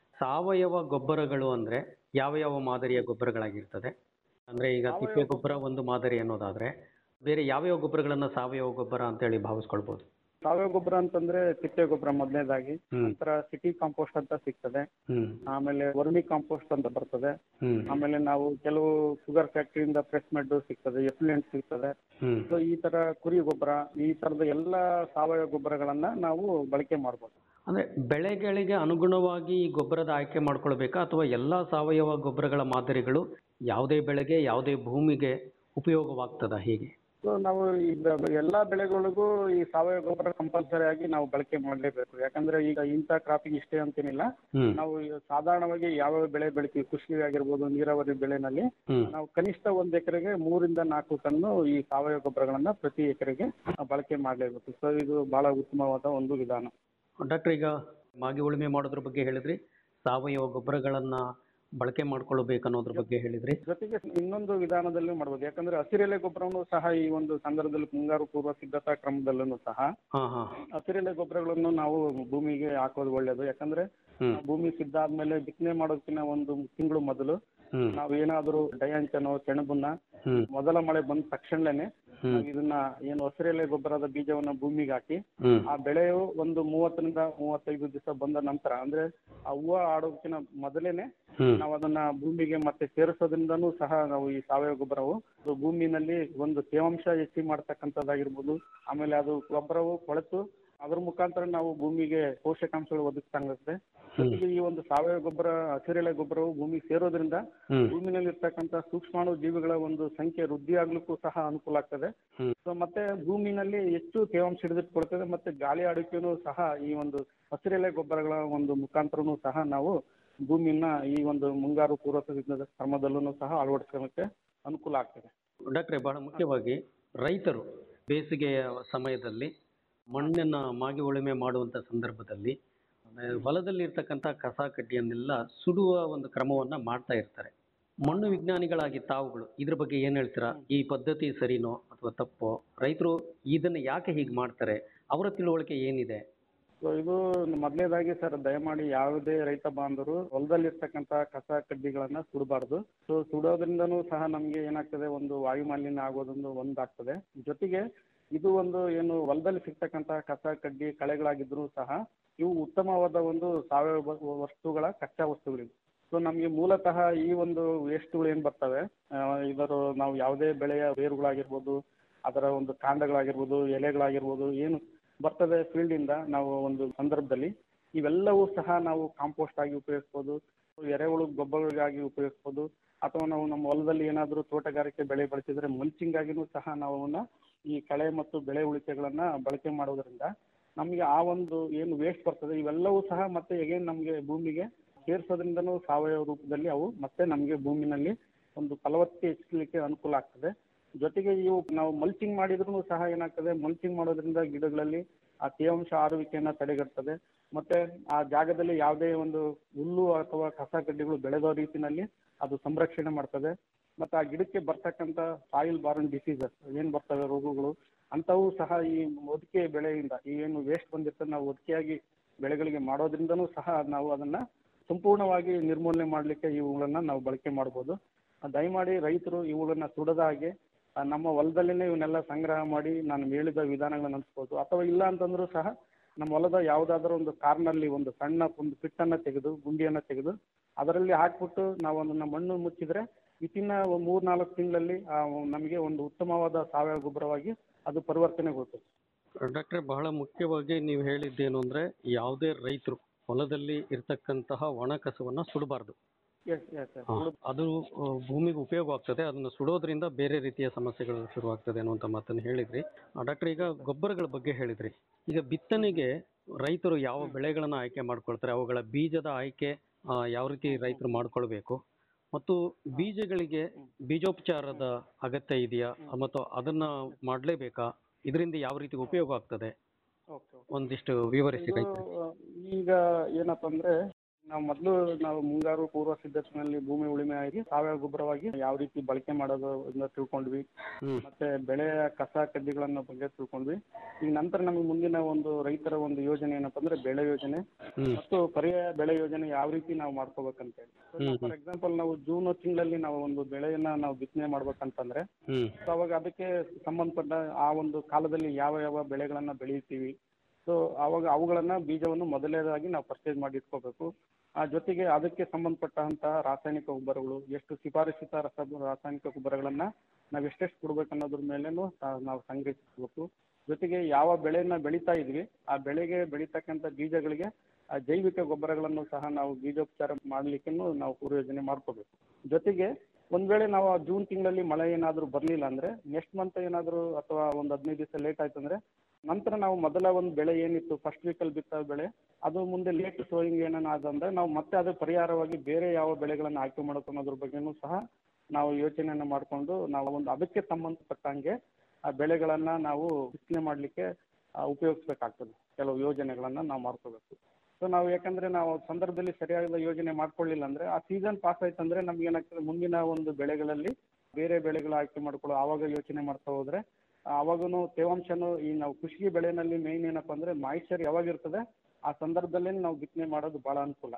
ಸಾವಯವ ಗೊಬ್ಬರಗಳು ಅಂದ್ರೆ ಯಾವ ಯಾವ ಮಾದರಿಯ ಗೊಬ್ಬರಗಳಾಗಿರ್ತದೆ ಅಂದ್ರೆ ಈಗ ತಿಪ್ಪೆ ಗೊಬ್ಬರ ಒಂದು ಮಾದರಿ ಅನ್ನೋದಾದ್ರೆ ಬೇರೆ ಯಾವ್ಯಾವ ಗೊಬ್ಬರಗಳನ್ನ ಸಾವಯವ ಗೊಬ್ಬರ ಅಂತೇಳಿ ಭಾವಿಸ್ಕೊಳ್ಬೋದು ಸಾವಯವ ಗೊಬ್ಬರ ಅಂತಂದ್ರೆ ತಿಪ್ಪೆ ಗೊಬ್ಬರ ಮೊದಲನೇದಾಗಿ ಹ್ಮ್. ನಂತರ ಸಿಟಿ ಕಾಂಪೋಸ್ಟ್ ಅಂತ ಸಿಗ್ತದೆ ಹ್ಮ್ ಆಮೇಲೆ ವರ್ಮಿ ಕಾಂಪೋಸ್ಟ್ ಅಂತ ಬರ್ತದೆ ಹ್ಮ್ ಆಮೇಲೆ ನಾವು ಕೆಲವು ಶುಗರ್ ಫ್ಯಾಕ್ಟರಿಯಿಂದ ಫ್ರೆಶ್ ಮೆಡ್ ಸಿಗ್ತದೆ ಎಫ್ಲುಯೆಂಟ್ ಸಿಗ್ತದೆ ಹ್ಮ್ ಸೊ ಈ ತರ ಕುರಿ ಗೊಬ್ಬರ ಈ ತರದ ಎಲ್ಲ ಸಾವಯವ ಗೊಬ್ಬರಗಳನ್ನ ನಾವು ಬಳಕೆ ಮಾಡ್ಬೋದು ಅಂದ್ರೆ ಬೆಳೆಗಳಿಗೆ ಅನುಗುಣವಾಗಿ ಈ ಗೊಬ್ಬರದ ಆಯ್ಕೆ ಮಾಡ್ಕೊಳ್ಬೇಕಾ ಅಥವಾ ಎಲ್ಲಾ ಸಾವಯವ ಗೊಬ್ಬರಗಳ ಮಾದರಿಗಳು ಯಾವುದೇ ಬೆಳೆಗೆ ಯಾವುದೇ ಭೂಮಿಗೆ ಉಪಯೋಗವಾಗ್ತದ ಹೀಗೆ ಸೊ ನಾವು ಈ ಬೆ- ಎಲ್ಲಾ ಬೆಳೆಗಳಿಗೂ ಈ ಸಾವಯವ ಗೊಬ್ಬರ ಕಂಪಲ್ಸರಿ ಆಗಿ ನಾವು ಬಳಕೆ ಮಾಡಲೇಬೇಕು ಯಾಕಂದ್ರೆ ಈಗ ಇಂಥ ಕ್ರಾಪಿಗೆ ಇಷ್ಟೇ ಅಂತೇನಿಲ್ಲ ಹ್ಮ್. ನಾವು ಈ ಸಾಧಾರಣವಾಗಿ ಯಾವ್ಯಾವ ಬೆಳೆ ಬೆಳಿತೀವಿ ಕೃಷಿ ಆಗಿರ್ಬೋದು ನೀರಾವರಿ ಬೆಳೆನಲ್ಲಿ ಹ್ಮ್. ನಾವು ಕನಿಷ್ಠ ಒಂದ್ ಎಕರೆಗೆ ಮೂರಿಂದ ನಾಲ್ಕು ಟನ್ನು ಈ ಸಾವಯವ ಗೊಬ್ಬರಗಳನ್ನ ಪ್ರತಿ ಎಕರೆಗೆ ಬಳಕೆ ಮಾಡಲೇಬೇಕು ಸೊ ಇದು ಬಹಳ ಉತ್ತಮವಾದ ಒಂದು ವಿಧಾನ ಡಾಕ್ಟರ್ ಈಗ ಮಾಗಿ ಉಳುಮೆ ಮಾಡೋದ್ರ ಬಗ್ಗೆ ಹೇಳಿದ್ರಿ ಸಾವಯವ ಗೊಬ್ಬರಗಳನ್ನ ಬಳಕೆ ಮಾಡ್ಕೊಳ್ಬೇಕು ಅನ್ನೋದ್ರ ಬಗ್ಗೆ ಹೇಳಿದ್ರಿ ಜೊತೆಗೆ ಇನ್ನೊಂದು ವಿಧಾನದಲ್ಲೂ ಮಾಡ್ಬೋದು ಯಾಕಂದ್ರೆ ಹಸಿರೆಲೆ ಗೊಬ್ಬರವನ್ನು ಸಹ ಈ ಒಂದು ಸಂದರ್ಭದಲ್ಲಿ ಮುಂಗಾರು ಪೂರ್ವ ಸಿದ್ಧತಾ ಕ್ರಮದಲ್ಲೂ ಸಹ ಹಾ ಹಾ ಹಸಿರೆಲೆ ಗೊಬ್ಬರಗಳನ್ನು ನಾವು ಭೂಮಿಗೆ ಹಾಕೋದು ಒಳ್ಳೇದು ಯಾಕಂದ್ರೆ ಹ್ಮ್. ಭೂಮಿ ಸಿದ್ಧ ಆದ್ಮೇಲೆ ಬಿತ್ತನೆ ಮಾಡೋದಕ್ಕಿಂತ ಒಂದು ತಿಂಗಳು ಮೊದಲು ಹ್ಮ್. ನಾವು ಏನಾದ್ರೂ ಡಯಾಂಚನೋ ಸೆಣಬನ್ನ ಹ್ಮ್. ಮೊದಲ ಮಳೆ ಬಂದ ತಕ್ಷಣಲೇನೆ ಹ್ಮ್. ನಾವು ಇದನ್ನ ಏನು ಹಸಿರೆಲೆ ಗೊಬ್ಬರದ ಬೀಜವನ್ನ ಭೂಮಿಗೆ ಹಾಕಿ ಹ್ಮ್. ಆ ಬೆಳೆಯು ಒಂದು ಮೂವತ್ತರಿಂದ ಮೂವತ್ತೈದು ದಿವಸ ಬಂದ ನಂತರ ಅಂದ್ರೆ ಆ ಹೂವು ಆಡೋದಕ್ಕಿಂತ ಮೊದಲೇನೆ ಹ್ಮ್. ನಾವು ಅದನ್ನ ಭೂಮಿಗೆ ಮತ್ತೆ ಸೇರಿಸೋದ್ರಿಂದನೂ ಸಹ ನಾವು ಈ ಸಾವಯವ ಗೊಬ್ಬರವು ಅದು ಭೂಮಿನಲ್ಲಿ ಒಂದು ತೇವಾಂಶ ಹೆಚ್ಚಿಗೆ ಮಾಡ್ತಕ್ಕಂಥದ್ದಾಗಿರ್ಬೋದು ಆಮೇಲೆ ಅದು ಗೊಬ್ಬರವು ಕೊಳೆತು ಅದ್ರ ಮುಖಾಂತರ ನಾವು ಭೂಮಿಗೆ ಪೋಷಕಾಂಶಗಳು ಒದಗಿಸ್ದಂಗಾಗುತ್ತೆ ಜೊತೆಗೆ ಈ ಒಂದು ಸಾವಯವ ಗೊಬ್ಬರ ಹಸಿರೆಲೆ ಗೊಬ್ಬರವು ಭೂಮಿಗೆ ಸೇರೋದ್ರಿಂದ ಹ್ಮ್. ಭೂಮಿನಲ್ಲಿ ಇರ್ತಕ್ಕಂಥ ಸೂಕ್ಷ್ಮಾಣು ಜೀವಿಗಳ ಒಂದು ಸಂಖ್ಯೆ ವೃದ್ಧಿ ಆಗ್ಲಿಕ್ಕೂ ಸಹ ಅನುಕೂಲ ಆಗ್ತದೆ ಹ್ಮ್. ಸೊ ಮತ್ತೆ ಭೂಮಿನಲ್ಲಿ ಹೆಚ್ಚು ತೇವಾಂಶ ಹಿಡಿದಿಟ್ಕೊಳ್ತದೆ ಮತ್ತೆ ಗಾಳಿ ಆಡುವಿಕೆನೂ ಸಹ ಈ ಒಂದು ಹಸಿರೆಲೆ ಗೊಬ್ಬರಗಳ ಒಂದು ಮುಖಾಂತರನೂ ಸಹ ನಾವು ಭೂಮಿಯನ್ನ ಈ ಒಂದು ಮುಂಗಾರು ಪೂರ್ವ ಸಿದ್ಧದ ಕ್ರಮದಲ್ಲೂ ಸಹ ಅಳವಡಿಸ್ಕೊಳ್ಳಕ್ಕೆ ಅನುಕೂಲ ಆಗ್ತದೆ ಡಾಕ್ಟ್ರೆ ಬಹಳ ಮುಖ್ಯವಾಗಿ ರೈತರು ಬೇಸಿಗೆಯ ಸಮಯದಲ್ಲಿ ಮಣ್ಣನ್ನು ಮಾಗಿ ಉಳುಮೆ ಮಾಡುವಂಥ ಸಂದರ್ಭದಲ್ಲಿ ಆ, ಹೊಲದಲ್ಲಿ ಇರ್ತಕ್ಕಂಥ ಕಸ ಕಡ್ಡಿಯನ್ನೆಲ್ಲ ಸುಡುವ ಒಂದು ಕ್ರಮವನ್ನ ಮಾಡ್ತಾ ಇರ್ತಾರೆ ಮಣ್ಣು ವಿಜ್ಞಾನಿಗಳಾಗಿ ತಾವುಗಳು ಇದ್ರ ಬಗ್ಗೆ ಏನ್ ಹೇಳ್ತೀರಾ ಈ ಪದ್ಧತಿ ಸರಿನೋ ಅಥವಾ ತಪ್ಪೋ ರೈತರು ಇದನ್ನ ಯಾಕೆ ಹೀಗೆ ಮಾಡ್ತಾರೆ ಅವರ ತಿಳುವಳಿಕೆ ಏನಿದೆ ಸೊ ಇದು ಮೊದಲನೇದಾಗಿ ಸರ್ ದಯಮಾಡಿ ಯಾವುದೇ ರೈತ ಬಾಂಧವರು ಹೊಲದಲ್ಲಿರ್ತಕ್ಕಂಥ ಕಸ ಕಡ್ಡಿಗಳನ್ನ ಸುಡಬಾರ್ದು ಸೊ ಸುಡೋದ್ರಿಂದನೂ ಸಹ ನಮಗೆ ಏನಾಗ್ತದೆ ಒಂದು ವಾಯು ಮಾಲಿನ್ಯ ಆಗೋದೊಂದು ಒಂದಾಗ್ತದೆ ಜೊತೆಗೆ ಇದು ಒಂದು ಏನು ಹೊಲದಲ್ಲಿ ಸಿಗ್ತಕ್ಕಂಥ ಕಸ ಕಡ್ಡಿ ಕಳೆಗಳಾಗಿದ್ರು ಸಹ ಇವು ಉತ್ತಮವಾದ ಒಂದು ಸಾವಯವ ಬ- ವಸ್ತುಗಳ ಕಚ್ಚಾ ವಸ್ತುಗಳಿವೆ ಸೊ ನಮಗೆ ಮೂಲತಃ ಈ ಒಂದು ವೇಸ್ಟ್ಗಳು ಏನ್ ಬರ್ತವೆ ಆ, ಇದರ ನಾವು ಯಾವುದೇ ಬೆಳೆಯ ಬೇರುಗಳಾಗಿರ್ಬೋದು ಅದರ ಒಂದು ಕಾಂಡಗಳಾಗಿರ್ಬೋದು ಎಲೆಗಳಾಗಿರ್ಬೋದು ಏನು ಬರ್ತದೆ field ಇಂದ ನಾವು ಒಂದು ಸಂದರ್ಭದಲ್ಲಿ ಇವೆಲ್ಲವೂ ಸಹ ನಾವು ಕಾಂಪೋಸ್ಟ್ ಆಗಿ ಉಪಯೋಗಿಸ್ಬೋದು ಎರೆಹುಳು ಗೊಬ್ಬರಗಳಿಗಾಗಿ ಉಪಯೋಗಿಸ್ಬೋದು ಅಥವಾ ನಾವು ನಮ್ಮ ಹೊಲದಲ್ಲಿ ಏನಾದರೂ ತೋಟಗಾರಿಕೆ ಬೆಳೆ ಬೆಳೆಸಿದ್ರೆ ಮಲ್ಚಿಂಗ್ ಆಗಿನೂ ಸಹ ನಾವು ಅವನ್ನ ಈ ಕಳೆ ಮತ್ತು ಬೆಳೆ ಉಳಿಕೆಗಳನ್ನ ಬಳಕೆ ಮಾಡೋದ್ರಿಂದ ನಮಗೆ ಆ ಒಂದು ಏನು ವೇಸ್ಟ್ ಬರ್ತದೆ ಇವೆಲ್ಲವೂ ಸಹ ಮತ್ತೆ ಎಗೇನ್ ನಮಗೆ ಭೂಮಿಗೆ ಸೇರಿಸೋದ್ರಿಂದನೂ ಸಾವಯವ ರೂಪದಲ್ಲಿ ಅವು ಮತ್ತೆ ನಮಗೆ ಭೂಮಿನಲ್ಲಿ ಒಂದು ಫಲವತ್ತತೆ ಹೆಚ್ಚಲಿಕ್ಕೆ ಅನುಕೂಲ ಆಗ್ತದೆ ಜೊತೆಗೆ ಇವು ನಾವು ಮಲ್ಚಿಂಗ್ ಮಾಡಿದ್ರು ಸಹ ಏನಾಗ್ತದೆ ಮಲ್ಚಿಂಗ್ ಮಾಡೋದ್ರಿಂದ ಗಿಡಗಳಲ್ಲಿ ಆ ತೇವಾಂಶ ಆರುವಿಕೆಯನ್ನ ತಡೆಗಟ್ತದೆ ಮತ್ತೆ ಆ ಜಾಗದಲ್ಲಿ ಯಾವುದೇ ಒಂದು ಹುಲ್ಲು ಅಥವಾ ಕಸ ಕಡ್ಡಿಗಳು ಬೆಳೆದೋ ರೀತಿನಲ್ಲಿ ಅದು ಸಂರಕ್ಷಣೆ ಮಾಡ್ತದೆ ಮತ್ತೆ ಆ ಗಿಡಕ್ಕೆ ಬರ್ತಕ್ಕಂಥ ಸಾಯಿಲ್ ಬಾರ್ನ್ ಡಿಸೀಸಸ್ ಏನ್ ಬರ್ತವೆ ರೋಗಗಳು ಅಂಥವು ಸಹ ಈ ಒದಿಕೆ ಬೆಳೆಯಿಂದ ಈ ಏನು ವೇಸ್ಟ್ ಬಂದಿರ್ತದೆ ನಾವು ಒದಿಕೆಯಾಗಿ ಬೆಳೆಗಳಿಗೆ ಮಾಡೋದ್ರಿಂದನೂ ಸಹ ನಾವು ಅದನ್ನ ಸಂಪೂರ್ಣವಾಗಿ ನಿರ್ಮೂಲನೆ ಮಾಡಲಿಕ್ಕೆ ಇವುಗಳನ್ನ ನಾವು ಬಳಕೆ ಮಾಡ್ಬೋದು ಆ, ದಯಮಾಡಿ ರೈತರು ಇವುಗಳನ್ನ ಸುಡದ ಹಾಗೆ ಆ, ನಮ್ಮ ಹೊಲದಲ್ಲಿನೇ ಇವನ್ನೆಲ್ಲ ಸಂಗ್ರಹ ಮಾಡಿ ನಾನು ಹೇಳಿದ ವಿಧಾನಗಳನ್ನ ಅನುಸ್ಬೋದು ಅಥವಾ ಇಲ್ಲ ಅಂತಂದ್ರೂ ಸಹ ನಮ್ಮ ಹೊಲದ ಯಾವುದಾದ್ರೂ ಒಂದು ಕಾರ್ನಲ್ಲಿ ಒಂದು ಸಣ್ಣ ಒಂದು ಪಿಟ್ಟನ್ನ ತೆಗೆದು ಗುಂಡಿಯನ್ನ ತೆಗೆದು ಅದರಲ್ಲಿ ಹಾಕ್ಬಿಟ್ಟು ನಾವು ಅದನ್ನ ಮಣ್ಣು ಮುಚ್ಚಿದ್ರೆ ವಿತಿನ್ ಮೂರ್ ನಾಲ್ಕು ತಿಂಗಳಲ್ಲಿ ಆ, ನಮಗೆ ಒಂದು ಉತ್ತಮವಾದ ಸಾವಯವ ಗೊಬ್ಬರವಾಗಿ ಅದು ಪರಿವರ್ತನೆಗೊಳ್ತದೆ ಡಾಕ್ಟ್ರೆ ಬಹಳ ಮುಖ್ಯವಾಗಿ ನೀವು ಹೇಳಿದ್ದೇನು ಅಂದ್ರೆ ಯಾವುದೇ ರೈತರು ಹೊಲದಲ್ಲಿ ಇರ್ತಕ್ಕಂತಹ ಒಣ ಕಸವನ್ನ ಸುಡಬಾರ್ದು ಎಸ್ ಎಸ್ ಹಾ, ಅದು ಆ, ಭೂಮಿಗೆ ಉಪಯೋಗ ಆಗ್ತದೆ ಅದನ್ನು ಸುಡೋದ್ರಿಂದ ಬೇರೆ ರೀತಿಯ ಸಮಸ್ಯೆಗಳು ಶುರುವಾಗ್ತದೆ ಅನ್ನುವಂಥ ಮಾತನ್ನು ಹೇಳಿದ್ರಿ ಆ, ಡಾಕ್ಟರ್ ಈಗ ಗೊಬ್ಬರಗಳ ಬಗ್ಗೆ ಹೇಳಿದ್ರಿ ಈಗ ಬಿತ್ತನೆಗೆ ರೈತರು ಯಾವ ಬೆಳೆಗಳನ್ನ ಆಯ್ಕೆ ಮಾಡ್ಕೊಳ್ತಾರೆ ಅವುಗಳ ಬೀಜದ ಆಯ್ಕೆ ಆ, ಯಾವ ರೀತಿ ರೈತರು ಮಾಡ್ಕೊಳ್ಬೇಕು ಮತ್ತು ಬೀಜಗಳಿಗೆ ಬೀಜೋಪಚಾರದ ಅಗತ್ಯ ಇದೆಯಾ ಮತ್ತು ಅದನ್ನ ಮಾಡಲೇಬೇಕಾ ಇದರಿಂದ ಯಾವ ರೀತಿ ಉಪಯೋಗ ಆಗ್ತದೆ ಓಕೆ ಒಂದಿಷ್ಟು ವಿವರಿಸಿ ಇದು ರೈತರಿಗೆ ಈಗ ಏನಪ್ಪ ಅಂದ್ರೆ ನಾವು ಮೊದಲು ನಾವು ಮುಂಗಾರು ಪೂರ್ವ ಸಿದ್ಧತೆಯಲ್ಲಿ ಭೂಮಿ ಉಳುಮೆ ಆಗಿ ಸಾವಯವ ಗೊಬ್ಬರವಾಗಿ ಯಾವ ರೀತಿ ಬಳಕೆ ಮಾಡೋದು ಅದನ್ನ ತಿಳ್ಕೊಂಡ್ವಿ ಹ್ಮ್. ಮತ್ತೆ ಬೆಳೆಯ ಕಸ ಕಡ್ಡಿಗಳನ್ನ ಬಗ್ಗೆ ತಿಳ್ಕೊಂಡ್ವಿ ಈಗ ನಂತರ ನಮಗೆ ಮುಂದಿನ ಒಂದು ರೈತರ ಒಂದು ಯೋಜನೆ ಏನಪ್ಪ ಅಂದ್ರೆ ಬೆಳೆ ಯೋಜನೆ ಹ್ಮ್. ಮತ್ತು ಪರ್ಯಾಯ ಬೆಳೆ ಯೋಜನೆ ಯಾವ ರೀತಿ ನಾವು ಮಾಡ್ಕೋಬೇಕಂತ ಹೇಳಿ ಹ್ಮ್, ಫಾರ್ ಎಕ್ಸಾಂಪಲ್ ನಾವು ಜೂನ್ ತಿಂಗಳಲ್ಲಿ ನಾವು ಒಂದು ಬೆಳೆಯನ್ನ ನಾವು ಬಿತ್ತನೆ ಮಾಡ್ಬೇಕಂತಂದ್ರೆ ಹ್ಮ್ ಸೊ ಅವಾಗ ಅದಕ್ಕೆ ಸಂಬಂಧಪಟ್ಟ ಆ ಒಂದು ಕಾಲದಲ್ಲಿ ಯಾವ ಯಾವ ಬೆಳೆಗಳನ್ನ ಬೆಳೀತೀವಿ ಸೊ ಅವಾಗ ಅವುಗಳನ್ನ ಬೀಜವನ್ನು ಮೊದಲನೇದಾಗಿ ನಾವು ಪರ್ಚೇಸ್ ಮಾಡಿ ಇಟ್ಕೋಬೇಕು ಆ ಜೊತೆಗೆ ಅದಕ್ಕೆ ಸಂಬಂಧಪಟ್ಟಂತಹ ರಾಸಾಯನಿಕ ಗೊಬ್ಬರಗಳು ಎಷ್ಟು ಶಿಫಾರಸಿತ ರಸ ರಾಸಾಯನಿಕ ಗೊಬ್ಬರಗಳನ್ನ ನಾವು ಎಷ್ಟೆಷ್ಟು ಕೊಡ್ಬೇಕು ಅನ್ನೋದ್ರ ಮೇಲೇನು ತಾ- ನಾವು ಸಂಗ್ರಹಿಸಬೇಕು ಜೊತೆಗೆ ಯಾವ ಬೆಳೆಯನ್ನ ಬೆಳೀತಾ ಇದ್ವಿ ಆ ಬೆಳೆಗೆ ಬೆಳೀತಕ್ಕಂಥ ಬೀಜಗಳಿಗೆ ಆ ಜೈವಿಕ ಗೊಬ್ಬರಗಳನ್ನು ಸಹ ನಾವು ಬೀಜೋಪಚಾರ ಮಾಡ್ಲಿಕ್ಕೂ ನಾವು ಪೂರ್ವ ಯೋಜನೆ ಮಾಡ್ಕೋಬೇಕು ಜೊತೆಗೆ ಒಂದ್ ವೇಳೆ ನಾವು ಆ ಜೂನ್ ತಿಂಗಳಲ್ಲಿ ಮಳೆ ಏನಾದ್ರೂ ಬರ್ಲಿಲ್ಲ ಅಂದ್ರೆ ನೆಕ್ಸ್ಟ್ ಮಂತ್ ಏನಾದ್ರೂ ಅಥವಾ ಒಂದ್ ಹದಿನೈದು ದಿವಸ ಲೇಟ್ ಆಯ್ತು ಅಂದ್ರೆ ನಂತರ ನಾವು ಮೊದಲ ಒಂದು ಬೆಳೆ ಏನಿತ್ತು ಫಸ್ಟ್ ವೀಕಲ್ಲಿ ಬಿತ್ತ ಬೆಳೆ ಅದು ಮುಂದೆ ಲೇಟ್ ಸೋಯಿಂಗ್ ಏನಾನ ಆದಂದ್ರೆ ನಾವು ಮತ್ತೆ ಅದು ಪರಿಹಾರವಾಗಿ ಬೇರೆ ಯಾವ ಬೆಳೆಗಳನ್ನ ಆಯ್ಕೆ ಮಾಡೋಕೆ ಅನ್ನೋದ್ರ ಬಗ್ಗೆನೂ ಸಹ ನಾವು ಯೋಚನೆಯನ್ನ ಮಾಡ್ಕೊಂಡು ನಾವು ಒಂದು ಅದಕ್ಕೆ ಸಂಬಂಧಪಟ್ಟಂಗೆ ಆ ಬೆಳೆಗಳನ್ನ ನಾವು ಬಿತ್ತನೆ ಮಾಡ್ಲಿಕ್ಕೆ ಆ, ಉಪಯೋಗಿಸ್ಬೇಕಾಗ್ತದೆ ಕೆಲವು ಯೋಜನೆಗಳನ್ನ ನಾವು ಮಾಡ್ಕೋಬೇಕು ಸೊ ನಾವು ಯಾಕಂದ್ರೆ ನಾವು ಸಂದರ್ಭದಲ್ಲಿ ಸರಿಯಾದ ಯೋಜನೆ ಮಾಡ್ಕೊಳ್ಳಿಲ್ಲ ಅಂದ್ರೆ ಆ ಸೀಸನ್ ಪಾಸ್ ಆಯ್ತು ಅಂದ್ರೆ ನಮ್ಗೆ ಏನಾಗ್ತದೆ ಮುಂದಿನ ಒಂದು ಬೆಳೆಗಳಲ್ಲಿ ಬೇರೆ ಬೆಳೆಗಳು ಆಯ್ಕೆ ಮಾಡ್ಕೊಳ್ಳೋ ಆವಾಗ ಯೋಚನೆ ಮಾಡ್ತಾ ಹೋದ್ರೆ ಅವಾಗನು ತೇವಾಂಶನು ಈ ನಾವು ಕೃಷಿ ಬೆಳೆನಲ್ಲಿ ಮೇನ್ ಏನಪ್ಪಾ ಅಂದ್ರೆ ಮಾಯಿಶ್ಚರ್ ಯಾವಾಗ ಇರ್ತದೆ ಆ ಸಂದರ್ಭದಲ್ಲೇ ನಾವು ಬಿತ್ತನೆ ಮಾಡೋದು ಬಹಳ ಅನುಕೂಲ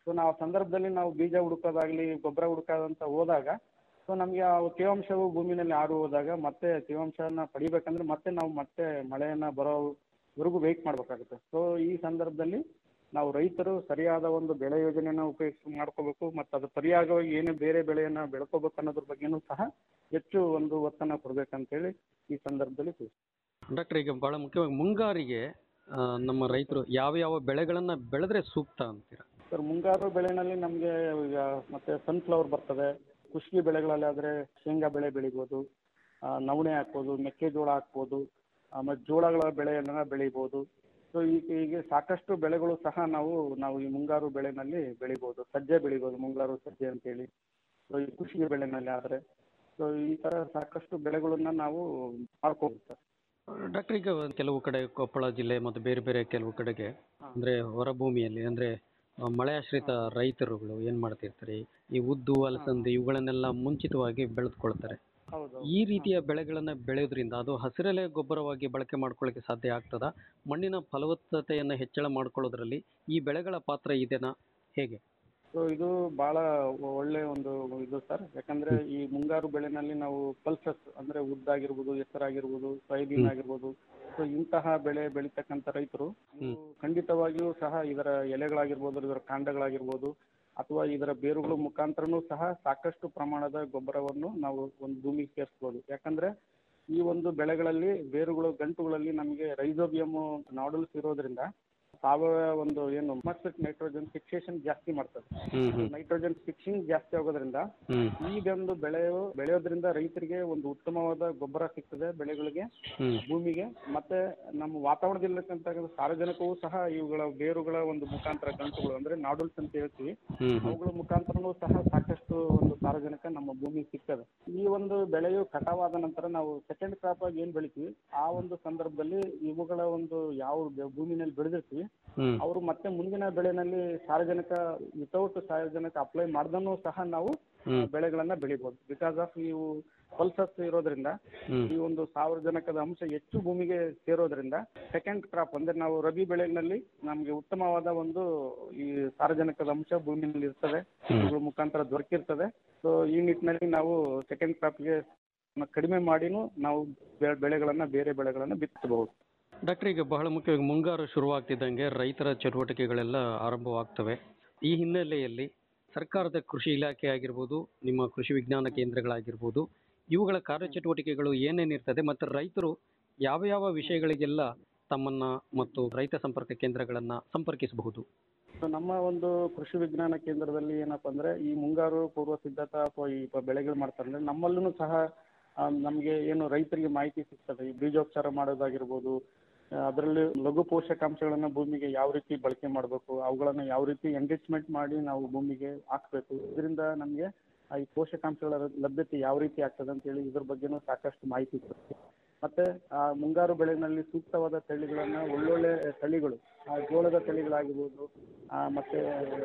ಸೊ ನಾವು ಆ ಸಂದರ್ಭದಲ್ಲಿ ನಾವು ಬೀಜ ಹುಡುಕೋದಾಗ್ಲಿ ಗೊಬ್ಬರ ಹುಡುಕೋದಂತ ಹೋದಾಗ ಸೊ ನಮಗೆ ಆ ತೇವಾಂಶವು ಭೂಮಿನಲ್ಲಿ ಆರು ಹೋದಾಗ ಮತ್ತೆ ತೇವಾಂಶನ ಪಡಿಬೇಕಂದ್ರೆ ಮತ್ತೆ ನಾವು ಮತ್ತೆ ಮಳೆಯನ್ನ ಬರೋವರೆಗೂ ವೆಯ್ಟ್ ಮಾಡ್ಬೇಕಾಗುತ್ತೆ ಸೊ ಈ ಸಂದರ್ಭದಲ್ಲಿ ನಾವು ರೈತರು ಸರಿಯಾದ ಒಂದು ಬೆಳೆ ಯೋಜನೆಯನ್ನ ಉಪಯೋಗಿಸಿ ಮಾಡ್ಕೋಬೇಕು ಮತ್ತು ಅದು ಪರ್ಯಾಯವಾಗಿ ಏನೇ ಬೇರೆ ಬೆಳೆಯನ್ನ ಬೆಳ್ಕೋಬೇಕು ಅನ್ನೋದ್ರ ಬಗ್ಗೆನೂ ಸಹ ಹೆಚ್ಚು ಒಂದು ಒತ್ತನ್ನ ಕೊಡ್ಬೇಕಂತೇಳಿ ಈ ಸಂದರ್ಭದಲ್ಲಿ ತಿಳಿಸ್ತೀನಿ. ಡಾಕ್ಟರ್ ಈಗ ಬಹಳ ಮುಖ್ಯವಾಗಿ ಮುಂಗಾರಿಗೆ ಆ, ನಮ್ಮ ರೈತರು ಯಾವ ಯಾವ ಬೆಳೆಗಳನ್ನ ಬೆಳೆದ್ರೆ ಸೂಕ್ತ ಅಂತೀರಾ ಸರ್ ಮುಂಗಾರು ಬೆಳೆನಲ್ಲಿ ನಮಗೆ ಈಗ ಮತ್ತೆ ಸನ್ಫ್ಲವರ್ ಬರ್ತದೆ ಕುಷ್ಕಿ ಬೆಳೆಗಳಲ್ಲಿ ಆದರೆ ಶೇಂಗಾ ಬೆಳೆ ಬೆಳಿಬೋದು ಆ, ನವಣೆ ಹಾಕ್ಬೋದು ಮೆಕ್ಕೆಜೋಳ ಹಾಕ್ಬೋದು ಆಮೇಲೆ ಜೋಳಗಳ ಬೆಳೆಯನ್ನ ಬೆಳಿಬೋದು ಸೊ ಈಗ ಹೀಗೆ ಸಾಕಷ್ಟು ಬೆಳೆಗಳು ಸಹ ನಾವು ನಾವು ಈ ಮುಂಗಾರು ಬೆಳೆನಲ್ಲಿ ಬೆಳಿಬೋದು ಸಜ್ಜೆ ಬೆಳಿಬೋದು ಮುಂಗಾರು ಸಜ್ಜೆ ಅಂತೇಳಿ ಸೊ ಈ ಕುಷ್ಕಿ ಬೆಳೆನಲ್ಲಿ ಆದರೆ ಸೊ ಈ ಥರ ಸಾಕಷ್ಟು ಬೆಳೆಗಳನ್ನ ನಾವು ಮಾಡ್ಕೋಬೋದು ಸರ್ ಡಾಕ್ಟರ್ ಈಗ ಕೆಲವು ಕಡೆ ಕೊಪ್ಪಳ ಜಿಲ್ಲೆ ಮತ್ತು ಬೇರೆ ಬೇರೆ ಕೆಲವು ಕಡೆಗೆ ಅಂದ್ರೆ ಹೊರಭೂಮಿಯಲ್ಲಿ ಅಂದ್ರೆ ಆ, ಮಳೆಯಾಶ್ರಿತ ರೈತರುಗಳು ಏನ್ ಮಾಡ್ತಿರ್ತಾರೆ ಈ ಉದ್ದು ಅಲಸಂದಿ ಇವುಗಳನ್ನೆಲ್ಲ ಮುಂಚಿತವಾಗಿ ಬೆಳೆದುಕೊಳ್ತಾರೆ ಹೌದು ಈ ರೀತಿಯ ಬೆಳೆಗಳನ್ನ ಬೆಳೆಯೋದ್ರಿಂದ ಅದು ಹಸಿರೆಲೆ ಗೊಬ್ಬರವಾಗಿ ಬಳಕೆ ಮಾಡ್ಕೊಳ್ಳಿಕ್ಕೆ ಸಾಧ್ಯ ಆಗ್ತದಾ ಮಣ್ಣಿನ ಫಲವತ್ತತೆಯನ್ನ ಹೆಚ್ಚಳ ಮಾಡ್ಕೊಳ್ಳೋದ್ರಲ್ಲಿ ಈ ಬೆಳೆಗಳ ಪಾತ್ರ ಇದೆನಾ ಹೇಗೆ ಸೊ ಇದು ಬಹಳ ಒಳ್ಳೆ ಒಂದು ಇದು ಸರ್ ಯಾಕಂದ್ರೆ ಈ ಮುಂಗಾರು ಬೆಳೆನಲ್ಲಿ ನಾವು ಪಲ್ಸಸ್ ಅಂದ್ರೆ ಉದ್ದಾಗಿರ್ಬೋದು ಹೆಸರಾಗಿರ್ಬೋದು ಸೋಯಾಬೀನ್ ಆಗಿರ್ಬೋದು ಸೊ ಇಂತಹ ಬೆಳೆ ಬೆಳೀತಕ್ಕಂಥ ರೈತರು ಇವು ಖಂಡಿತವಾಗಿಯೂ ಸಹ ಇದರ ಎಲೆಗಳಾಗಿರ್ಬೋದು ಇದರ ಕಾಂಡಗಳಾಗಿರ್ಬೋದು ಅಥವಾ ಇದರ ಬೇರುಗಳ ಮುಖಾಂತರನೂ ಸಹ ಸಾಕಷ್ಟು ಪ್ರಮಾಣದ ಗೊಬ್ಬರವನ್ನು ನಾವು ಒಂದು ಭೂಮಿಗೆ ಸೇರಿಸ್ಬೋದು ಯಾಕಂದ್ರೆ ಈ ಒಂದು ಬೆಳೆಗಳಲ್ಲಿ ಬೇರುಗಳು ಗಂಟುಗಳಲ್ಲಿ ನಮಗೆ ರೈಸೋಬಿಯಮ್ ನಾಡುಲ್ಸ್ ಇರೋದ್ರಿಂದ ಸಾವಯವ ಒಂದು ಏನು ಅಟ್ಮಾಸ್ಫಿಕ್ ನೈಟ್ರೋಜನ್ ಫಿಕ್ಸೇಷನ್ ಜಾಸ್ತಿ ಮಾಡ್ತದೆ ಹ್ಮ್ ಹ್ಮ್ ನೈಟ್ರೋಜನ್ ಫಿಕ್ಸಿಂಗ್ ಜಾಸ್ತಿ ಆಗೋದ್ರಿಂದ ಹ್ಮ್ ಈ ಒಂದು ಬೆಳೆಯು ಬೆಳೆಯೋದ್ರಿಂದ ರೈತರಿಗೆ ಒಂದು ಉತ್ತಮವಾದ ಗೊಬ್ಬರ ಸಿಗ್ತದೆ ಬೆಳೆಗಳಿಗೆ ಹ್ಮ್ ಭೂಮಿಗೆ ಮತ್ತೆ ನಮ್ಮ ವಾತಾವರಣದಲ್ಲಿರ್ತಕ್ಕಂಥ ಸಾರಜನಕವೂ ಸಹ ಇವುಗಳ ಬೇರುಗಳ ಒಂದು ಮುಖಾಂತರ ಗಂಟುಗಳು ಅಂದ್ರೆ ನಾಡುಲ್ಸ್ ಅಂತ ಹೇಳ್ತೀವಿ ಹ್ಮ್ ಹ್ಮ್ ಅವುಗಳ ಮುಖಾಂತರನೂ ಸಹ ಸಾಕಷ್ಟು ಒಂದು ಸಾರಜನಕ ನಮ್ಮ ಭೂಮಿಗೆ ಸಿಗ್ತದೆ ಈ ಒಂದು ಬೆಳೆಯು ಕಟಾವಾದ ನಂತರ ನಾವು ಸೆಕೆಂಡ್ ಕ್ರಾಪ್ ಆಗಿ ಏನ್ ಬೆಳಿತೀವಿ ಆ ಒಂದು ಸಂದರ್ಭದಲ್ಲಿ ಇವುಗಳ ಒಂದು ಯಾವ ಬೆ- ಭೂಮಿನಲ್ಲಿ ಬೆಳೆದಿರ್ತೀವಿ ಹ್ಮ್ ಅವರು ಮತ್ತೆ ಮುಂದಿನ ಬೆಳೆನಲ್ಲಿ ಸಾರಜನಕ ವಿತೌಟ್ ಸಾರಜನಕ ಅಪ್ಲೈ ಮಾಡ್ದನೂ ಸಹ ನಾವು ಹ್ಮ್. ಬೆಳೆಗಳನ್ನ ಬೆಳಿಬಹುದು ಬಿಕಾಸ್ ಆಫ್ ಇವು ಪಲ್ಸಸ್ ಇರೋದ್ರಿಂದ ಹ್ಮ್. ಈ ಒಂದು ಸಾರಜನಕದ ಅಂಶ ಹೆಚ್ಚು ಭೂಮಿಗೆ ಸೇರೋದ್ರಿಂದ ಸೆಕೆಂಡ್ ಕ್ರಾಪ್ ಅಂದ್ರೆ ನಾವು ರಬಿ ಬೆಳೆನಲ್ಲಿ ನಮಗೆ ಉತ್ತಮವಾದ ಒಂದು ಈ ಸಾರಜನಕದ ಅಂಶ ಭೂಮಿನಲ್ಲಿ ಇರ್ತದೆ ಹ್ಮ್. ಇವುಗಳ ಮುಖಾಂತರ ದೊರಕಿರ್ತದೆ ಸೊ ಈ ನಿಟ್ಟಿನಲ್ಲಿ ನಾವು ಸೆಕೆಂಡ್ ಕ್ರಾಪ್ಗೆ ಕಡಿಮೆ ಮಾಡಿನೂ ನಾವು ಬೆ- ಬೆಳೆಗಳನ್ನ ಬೇರೆ ಬೆಳೆಗಳನ್ನ ಬಿತ್ತಬಹುದು ಡಾಕ್ಟರ್ ಈಗ ಬಹಳ ಮುಖ್ಯವಾಗಿ ಮುಂಗಾರು ಶುರುವಾಗ್ತಿದ್ದಂಗೆ ರೈತರ ಚಟುವಟಿಕೆಗಳೆಲ್ಲ ಆರಂಭವಾಗ್ತವೆ ಈ ಹಿನ್ನೆಲೆಯಲ್ಲಿ ಸರ್ಕಾರದ ಕೃಷಿ ಇಲಾಖೆ ಆಗಿರ್ಬೋದು ನಿಮ್ಮ ಕೃಷಿ ವಿಜ್ಞಾನ ಕೇಂದ್ರಗಳಾಗಿರ್ಬೋದು ಇವುಗಳ ಕಾರ್ಯಚಟುವಟಿಕೆಗಳು ಏನೇನಿರ್ತದೆ ಮತ್ತು ರೈತರು ಯಾವ ಯಾವ ವಿಷಯಗಳಿಗೆಲ್ಲ ತಮ್ಮನ್ನ ಮತ್ತು ರೈತ ಸಂಪರ್ಕ ಕೇಂದ್ರಗಳನ್ನ ಸಂಪರ್ಕಿಸಬಹುದು ಸೊ ನಮ್ಮ ಒಂದು ಕೃಷಿ ವಿಜ್ಞಾನ ಕೇಂದ್ರದಲ್ಲಿ ಏನಪ್ಪಾ ಅಂದ್ರೆ ಈ ಮುಂಗಾರು ಪೂರ್ವ ಸಿದ್ಧತಾ ಅಥವಾ ಈ ಪ- ಬೆಳೆಗಳು ಮಾಡ್ತಾರೆ ಅಂದ್ರೆ ನಮ್ಮಲ್ಲೂ ಸಹ ಆ, ನಮ್ಗೆ ಏನು ರೈತರಿಗೆ ಮಾಹಿತಿ ಸಿಗ್ತದೆ ಈ ಬೀಜೋಪಚಾರ ಮಾಡೋದಾಗಿರ್ಬೋದು ಆ, ಅದರಲ್ಲಿ ಲಘು ಪೋಷಕಾಂಶಗಳನ್ನ ಭೂಮಿಗೆ ಯಾವ ರೀತಿ ಬಳಕೆ ಮಾಡಬೇಕು ಅವುಗಳನ್ನ ಯಾವ ರೀತಿ ಎಂಗೇಜ್ಮೆಂಟ್ ಮಾಡಿ ನಾವು ಭೂಮಿಗೆ ಹಾಕ್ಬೇಕು ಇದರಿಂದ ನಮಗೆ ಈ ಪೋಷಕಾಂಶಗಳ ಲಭ್ಯತೆ ಯಾವ ರೀತಿ ಆಗ್ತದೆ ಅಂತ ಹೇಳಿ ಇದ್ರ ಬಗ್ಗೆನೂ ಸಾಕಷ್ಟು ಮಾಹಿತಿ ಸಿಗುತ್ತೆ ಮತ್ತೆ ಆ ಮುಂಗಾರು ಬೆಳೆನಲ್ಲಿ ಸೂಕ್ತವಾದ ತಳಿಗಳನ್ನ ಒಳ್ಳೊಳ್ಳೆ ತಳಿಗಳು ಆ ಜೋಳದ ತಳಿಗಳಾಗಿರ್ಬೋದು ಆ ಮತ್ತೆ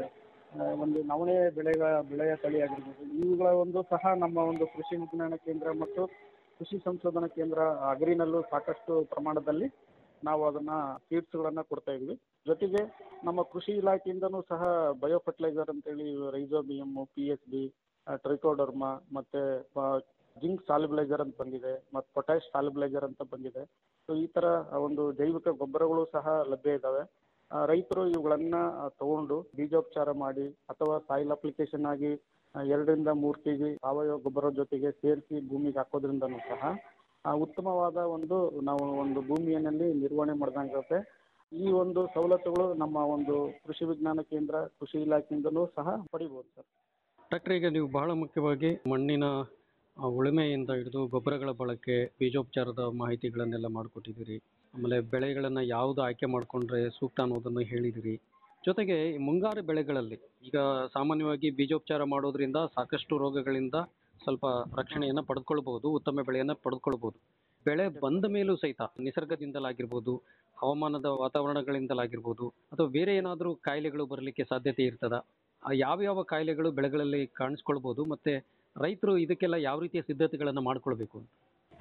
ಆ, ಒಂದು ನವಣೆ ಬೆಳೆಗಳ ಬೆಳೆಯ ತಳಿ ಆಗಿರ್ಬೋದು ಇವುಗಳ ಒಂದು ಸಹ ನಮ್ಮ ಒಂದು ಕೃಷಿ ವಿಜ್ಞಾನ ಕೇಂದ್ರ ಮತ್ತು ಕೃಷಿ ಸಂಶೋಧನಾ ಕೇಂದ್ರ ಅಗ್ರಿನಲ್ಲೂ ಸಾಕಷ್ಟು ಪ್ರಮಾಣದಲ್ಲಿ ನಾವು ಅದನ್ನ ಸೀಡ್ಸ್ಗಳನ್ನ ಕೊಡ್ತಾ ಇದ್ವಿ ಜೊತೆಗೆ ನಮ್ಮ ಕೃಷಿ ಇಲಾಖೆಯಿಂದನೂ ಸಹ ಬಯೋ ಫರ್ಟಿಲೈಸರ್ ಅಂತೇಳಿ rhizobium P S B trichoderma ಮತ್ತೆ ಜಿಂಕ್ ಸಾಲಿಬಲೈಸರ್ ಅಂತ ಬಂದಿದೆ ಮತ್ತು ಪೊಟ್ಯಾಶ್ ಸಾಲಿಬಲೈಸರ್ ಅಂತ ಬಂದಿದೆ ಸೊ ಈ ತರ ಒಂದು ಜೈವಿಕ ಗೊಬ್ಬರಗಳು ಸಹ ಲಭ್ಯ ಇದ್ದಾವೆ ಆ, ರೈತರು ಇವುಗಳನ್ನ ಆ, ತಗೊಂಡು ಬೀಜೋಪಚಾರ ಮಾಡಿ ಅಥವಾ ಸಾಯಿಲ್ ಅಪ್ಲಿಕೇಶನ್ ಆಗಿ ಆ, ಎರಡರಿಂದ ಮೂರು ಕೆ ಜಿ ಸಾವಯವ ಗೊಬ್ಬರ ಜೊತೆಗೆ ಸೇರಿಸಿ ಭೂಮಿಗೆ ಹಾಕೋದ್ರಿಂದನೂ ಸಹ ಆ, ಉತ್ತಮವಾದ ಒಂದು ನಾವು ಒಂದು ಭೂಮಿಯಲ್ಲಿ ನಿರ್ವಹಣೆ ಮಾಡ್ದಂಗಾಗುತ್ತೆ ಈ ಒಂದು ಸವಲತ್ತುಗಳು ನಮ್ಮ ಒಂದು ಕೃಷಿ ವಿಜ್ಞಾನ ಕೇಂದ್ರ ಕೃಷಿ ಇಲಾಖೆಯಿಂದಲೂ ಸಹ ಪಡಿಬೋದು ಸರ್ ಡಾಕ್ಟರ್ ಈಗ ನೀವು ಬಹಳ ಮುಖ್ಯವಾಗಿ ಮಣ್ಣಿನ ಆ, ಉಳುಮೆಯಿಂದ ಹಿಡಿದು ಗೊಬ್ಬರಗಳ ಬಳಕೆ ಬೀಜೋಪಚಾರದ ಮಾಹಿತಿಗಳನ್ನೆಲ್ಲ ಮಾಡಿಕೊಟ್ಟಿದ್ದೀರಿ ಆಮೇಲೆ ಬೆಳೆಗಳನ್ನು ಯಾವುದು ಆಯ್ಕೆ ಮಾಡಿಕೊಂಡ್ರೆ ಸೂಕ್ತ ಅನ್ನೋದನ್ನು ಹೇಳಿದಿರಿ ಜೊತೆಗೆ ಈ ಮುಂಗಾರು ಬೆಳೆಗಳಲ್ಲಿ ಈಗ ಸಾಮಾನ್ಯವಾಗಿ ಬೀಜೋಪಚಾರ ಮಾಡೋದ್ರಿಂದ ಸಾಕಷ್ಟು ರೋಗಗಳಿಂದ ಸ್ವಲ್ಪ ರಕ್ಷಣೆಯನ್ನು ಪಡೆದುಕೊಳ್ಬಹುದು ಉತ್ತಮ ಬೆಳೆಯನ್ನು ಪಡೆದುಕೊಳ್ಬಹುದು ಬೆಳೆ ಬಂದ ಮೇಲೂ ಸಹಿತ ನಿಸರ್ಗದಿಂದಲಾಗಿರ್ಬೋದು ಹವಾಮಾನದ ವಾತಾವರಣಗಳಿಂದಲಾಗಿರ್ಬೋದು ಅಥವಾ ಬೇರೆ ಏನಾದರೂ ಕಾಯಿಲೆಗಳು ಬರಲಿಕ್ಕೆ ಸಾಧ್ಯತೆ ಇರ್ತದ ಯಾವ ಯಾವ ಕಾಯಿಲೆಗಳು ಬೆಳೆಗಳಲ್ಲಿ ಕಾಣಿಸ್ಕೊಳ್ಬೋದು ಮತ್ತೆ ರೈತರು ಇದಕ್ಕೆಲ್ಲ ಯಾವ ರೀತಿಯ ಸಿದ್ಧತೆಗಳನ್ನು ಮಾಡ್ಕೊಳ್ಬೇಕು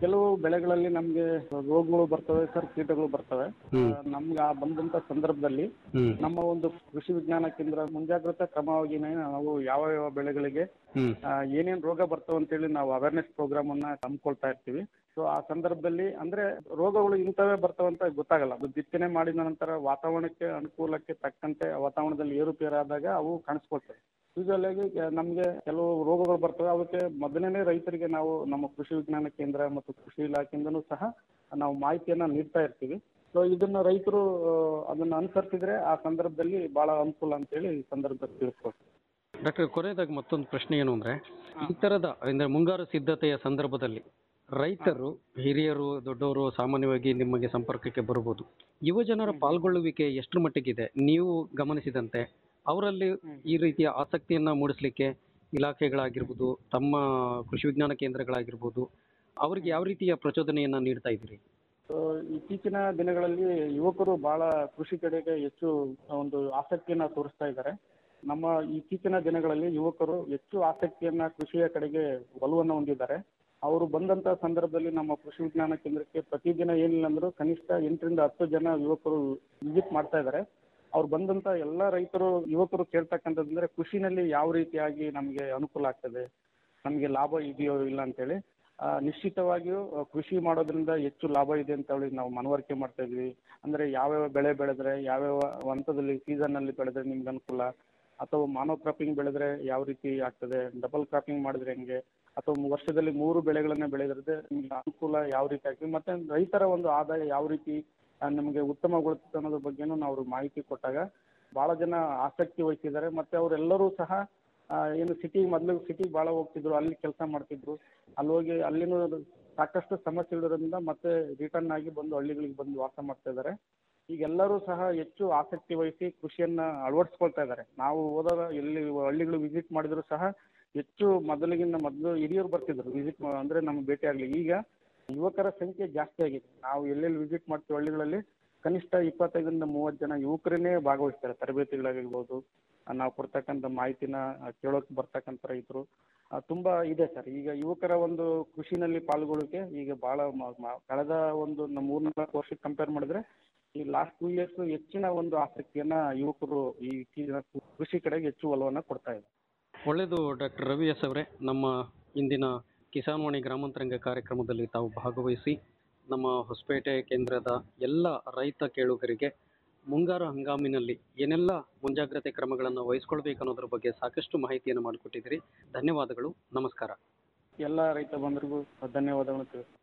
ಕೆಲವು ಬೆಳೆಗಳಲ್ಲಿ ನಮ್ಗೆ ರೋಗಗಳು ಬರ್ತವೆ ಸರ್ ಕೀಟಗಳು ಬರ್ತವೆ ಹ್ಮ್. ಆ, ನಮ್ಗೆ ಆ ಬಂದಂತ ಸಂದರ್ಭದಲ್ಲಿ ಹ್ಮ್. ನಮ್ಮ ಒಂದು ಕೃಷಿ ವಿಜ್ಞಾನ ಕೇಂದ್ರ ಮುಂಜಾಗ್ರತಾ ಕ್ರಮವಾಗಿನೇ ನಾವು ಯಾವ ಯಾವ ಬೆಳೆಗಳಿಗೆ ಹ್ಮ್. ಆ, ಏನೇನ್ ರೋಗ ಬರ್ತವೆ ಅಂತೇಳಿ ನಾವು ಅವೇರ್ನೆಸ್ ಪ್ರೋಗ್ರಾಮ್ ಅನ್ನ ಹಮ್ಮಿಕೊಳ್ತಾ ಇರ್ತೀವಿ ಸೊ ಆ ಸಂದರ್ಭದಲ್ಲಿ ಅಂದ್ರೆ ರೋಗಗಳು ಇಂಥವೇ ಬರ್ತವೆ ಅಂತ ಗೊತ್ತಾಗಲ್ಲ ಅದು ಬಿತ್ತನೆ ಮಾಡಿದ ನಂತರ ವಾತಾವರಣಕ್ಕೆ ಅನುಕೂಲಕ್ಕೆ ತಕ್ಕಂತೆ ವಾತಾವರಣದಲ್ಲಿ ಏರುಪೇರಾದಾಗ ಅವು ಕಾಣಿಸ್ಕೊಳ್ತವೆ ಯೂಶುವಲ್ ಆಗಿ ಕೆ- ನಮ್ಗೆ ಕೆಲವು ರೋಗಗಳು ಬರ್ತವೆ ಅವಕ್ಕೆ ಮೊದಲನೇ ರೈತರಿಗೆ ನಾವು ನಮ್ಮ ಕೃಷಿ ವಿಜ್ಞಾನ ಕೇಂದ್ರ ಮತ್ತು ಕೃಷಿ ಇಲಾಖೆಯಿಂದನೂ ಸಹ ನಾವು ಮಾಹಿತಿಯನ್ನ ನೀಡ್ತಾ ಇರ್ತೀವಿ ಸೊ ಇದನ್ನ ರೈತರು ಆ, ಅದನ್ನ ಅನುಸರಿಸಿದ್ರೆ ಆ ಸಂದರ್ಭದಲ್ಲಿ ಬಹಳ ಅನುಕೂಲ ಅಂತೇಳಿ ಈ ಸಂದರ್ಭದಲ್ಲಿ ತಿಳಿಸ್ಕೊಡ್ತೀವಿ ಡಾಕ್ಟರ್ ಕೊನೆಯದಾಗಿ ಮತ್ತೊಂದು ಪ್ರಶ್ನೆ ಏನು ಅಂದ್ರೆ ಈ ತರದ ಅಂದ್ರೆ ಮುಂಗಾರು ಸಿದ್ಧತೆಯ ಸಂದರ್ಭದಲ್ಲಿ ರೈತರು ಹಿರಿಯರು ದೊಡ್ಡವರು ಸಾಮಾನ್ಯವಾಗಿ ನಿಮಗೆ ಸಂಪರ್ಕಕ್ಕೆ ಬರಬಹುದು ಯುವ ಜನರ ಪಾಲ್ಗೊಳ್ಳುವಿಕೆ ಎಷ್ಟರ ಮಟ್ಟಿಗಿದೆ ನೀವು ಗಮನಿಸಿದಂತೆ ಅವರಲ್ಲಿ ಈ ರೀತಿಯ ಆಸಕ್ತಿಯನ್ನ ಮೂಡಿಸ್ಲಿಕ್ಕೆ ಇಲಾಖೆಗಳಾಗಿರ್ಬೋದು ತಮ್ಮ ಕೃಷಿ ವಿಜ್ಞಾನ ಕೇಂದ್ರಗಳಾಗಿರ್ಬೋದು ಅವರಿಗೆ ಯಾವ ರೀತಿಯ ಪ್ರಚೋದನೆಯನ್ನ ನೀಡ್ತಾ ಇದ್ದೀರಿ ಸೊ ಇತ್ತೀಚಿನ ದಿನಗಳಲ್ಲಿ ಯುವಕರು ಬಹಳ ಕೃಷಿ ಕಡೆಗೆ ಹೆಚ್ಚು ಒಂದು ಆಸಕ್ತಿಯನ್ನ ತೋರಿಸ್ತಾ ಇದ್ದಾರೆ ನಮ್ಮ ಇತ್ತೀಚಿನ ದಿನಗಳಲ್ಲಿ ಯುವಕರು ಹೆಚ್ಚು ಆಸಕ್ತಿಯನ್ನ ಕೃಷಿಯ ಕಡೆಗೆ ಒಲವನ್ನು ಹೊಂದಿದ್ದಾರೆ ಅವರು ಬಂದಂತ ಸಂದರ್ಭದಲ್ಲಿ ನಮ್ಮ ಕೃಷಿ ವಿಜ್ಞಾನ ಕೇಂದ್ರಕ್ಕೆ ಪ್ರತಿದಿನ ಏನಿಲ್ಲ ಅಂದ್ರೂ ಕನಿಷ್ಠ ಎಂಟರಿಂದ ಹತ್ತು ಜನ ಯುವಕರು ವಿಸಿಟ್ ಮಾಡ್ತಾ ಇದ್ದಾರೆ ಅವ್ರು ಬಂದಂತ ಎಲ್ಲಾ ರೈತರು ಯುವಕರು ಕೇಳ್ತಕ್ಕಂಥದ್ದಂದ್ರೆ ಕೃಷಿನಲ್ಲಿ ಯಾವ ರೀತಿಯಾಗಿ ನಮಗೆ ಅನುಕೂಲ ಆಗ್ತದೆ ನಮಗೆ ಲಾಭ ಇದೆಯೋ ಇಲ್ಲ ಅಂತೇಳಿ ಆ, ನಿಶ್ಚಿತವಾಗಿಯೂ ಆ, ಕೃಷಿ ಮಾಡೋದ್ರಿಂದ ಹೆಚ್ಚು ಲಾಭ ಇದೆ ಅಂತ ಹೇಳಿ ನಾವು ಮನವರಿಕೆ ಮಾಡ್ತಾ ಇದ್ವಿ ಅಂದ್ರೆ ಯಾವ್ಯಾವ ಬೆಳೆ ಬೆಳೆದ್ರೆ ಯಾವ್ಯಾವ ಹಂತದಲ್ಲಿ ಸೀಸನ್ ಅಲ್ಲಿ ಬೆಳೆದ್ರೆ ನಿಮ್ಗೆ ಅನುಕೂಲ ಅಥವಾ ಮಾನೋ ಕ್ರಾಪಿಂಗ್ ಬೆಳೆದ್ರೆ ಯಾವ ರೀತಿ ಆಗ್ತದೆ ಡಬಲ್ ಕ್ರಾಪಿಂಗ್ ಮಾಡಿದ್ರೆ ಹೆಂಗೆ ಅಥವಾ ವರ್ಷದಲ್ಲಿ ಮೂರು ಬೆಳೆಗಳನ್ನ ಬೆಳೆದ್ರೆ ನಿಮ್ಗೆ ಅನುಕೂಲ ಯಾವ ರೀತಿ ಆಗ್ತದೆ ಮತ್ತೆ ರೈತರ ಒಂದು ಆದಾಯ ಯಾವ ರೀತಿ ಆ, ನಮಗೆ ಉತ್ತಮಗೊಳ್ಳುತ್ತೆ ಅನ್ನೋದ್ರ ಬಗ್ಗೆನೂ ನಾವು ಅವ್ರಿಗೆ ಮಾಹಿತಿ ಕೊಟ್ಟಾಗ ಬಹಳ ಜನ ಆಸಕ್ತಿ ವಹಿಸಿದ್ದಾರೆ ಮತ್ತೆ ಅವರೆಲ್ಲರೂ ಸಹ ಆ, ಏನು ಸಿಟಿ ಮೊದಲು ಸಿಟಿ ಬಹಳ ಹೋಗ್ತಿದ್ರು ಅಲ್ಲಿ ಕೆಲಸ ಮಾಡ್ತಿದ್ರು ಅಲ್ಲಿ ಹೋಗಿ ಅಲ್ಲಿನೂ ಸಾಕಷ್ಟು ಸಮಸ್ಯೆಗಳಿರೋದ್ರಿಂದ ಮತ್ತೆ ರಿಟರ್ನ್ ಆಗಿ ಬಂದು ಹಳ್ಳಿಗಳಿಗೆ ಬಂದು ವಾಸ ಮಾಡ್ತಾ ಇದ್ದಾರೆ ಈಗ ಎಲ್ಲರೂ ಸಹ ಹೆಚ್ಚು ಆಸಕ್ತಿ ವಹಿಸಿ ಕೃಷಿಯನ್ನ ಅಳವಡಿಸ್ಕೊಳ್ತಾ ಇದ್ದಾರೆ ನಾವು ಹೋದಾಗ ಎಲ್ಲಿ ಹಳ್ಳಿಗಳು ವಿಸಿಟ್ ಮಾಡಿದ್ರು ಸಹ ಹೆಚ್ಚು ಮೊದಲಿಗಿಂತ ಮೊದಲು ಹಿರಿಯರು ಬರ್ತಿದ್ರು ವಿಸಿಟ್ ಅಂದ್ರೆ ನಮ್ಗೆ ಭೇಟಿ ಆಗ್ಲಿ ಈಗ ಯುವಕರ ಸಂಖ್ಯೆ ಜಾಸ್ತಿ ಆಗಿದೆ ನಾವು ಎಲ್ಲೆಲ್ಲಿ ವಿಸಿಟ್ ಮಾಡ್ತೀವಿ ಹಳ್ಳಿಗಳಲ್ಲಿ ಕನಿಷ್ಠ ಇಪ್ಪತ್ತೈದರಿಂದ ಮೂವತ್ತು ಜನ ಯುವಕರನ್ನೇ ಭಾಗವಹಿಸ್ತಾರೆ ತರಬೇತಿಗಳಾಗಿರ್ಬೋದು ಆ, ನಾವು ಕೊಡ್ತಕ್ಕಂಥ ಮಾಹಿತಿನ ಆ, ಕೇಳೋಕೆ ಬರ್ತಕ್ಕಂಥ ರೈತರು ಆ, ತುಂಬಾ ಇದೆ ಸರ್ ಈಗ ಯುವಕರ ಒಂದು ಕೃಷಿನಲ್ಲಿ ಪಾಲ್ಗೊಳ್ಳಿಕೆ ಈಗ ಬಹಳ ಮ- ಮ- ಕಳೆದ ಒಂದು ನಮ್ಮ ಮೂರ್ನಾಲ್ಕು ವರ್ಷಕ್ಕೆ ಕಂಪೇರ್ ಮಾಡಿದ್ರೆ ಈ ಲಾಸ್ಟ್ ಟೂ ಇಯರ್ಸ್ ಹೆಚ್ಚಿನ ಒಂದು ಆಸಕ್ತಿಯನ್ನ ಯುವಕರು ಈ ಇತ್ತೀಚಿನ ಕೃಷಿ ಕಡೆಗೆ ಹೆಚ್ಚು ಒಲವನ್ನ ಕೊಡ್ತಾ ಇದ್ದಾರೆ ಒಳ್ಳೆಯದು ಡಾಕ್ಟರ್ ರವಿ ಎಸ್ ಅವರೇ ನಮ್ಮ ಇಂದಿನ ಕಿಸಾನ್ವಾಣಿ ಗ್ರಾಮಾಂತರಂಗ ಕಾರ್ಯಕ್ರಮದಲ್ಲಿ ತಾವು ಭಾಗವಹಿಸಿ ನಮ್ಮ ಹೊಸಪೇಟೆ ಕೇಂದ್ರದ ಎಲ್ಲ ರೈತ ಕೇಳುಗರಿಗೆ ಮುಂಗಾರು ಹಂಗಾಮಿನಲ್ಲಿ ಏನೆಲ್ಲ ಮುಂಜಾಗ್ರತೆ ಕ್ರಮಗಳನ್ನು ವಹಿಸ್ಕೊಳ್ಬೇಕು ಅನ್ನೋದ್ರ ಬಗ್ಗೆ ಸಾಕಷ್ಟು ಮಾಹಿತಿಯನ್ನು ಮಾಡಿಕೊಟ್ಟಿದ್ದೀರಿ ಧನ್ಯವಾದಗಳು ನಮಸ್ಕಾರ ಎಲ್ಲ ರೈತ ಬಂಧುರಿಗೂ ಧನ್ಯವಾದಗಳು ತಿಳಿಸ್ತೀನಿ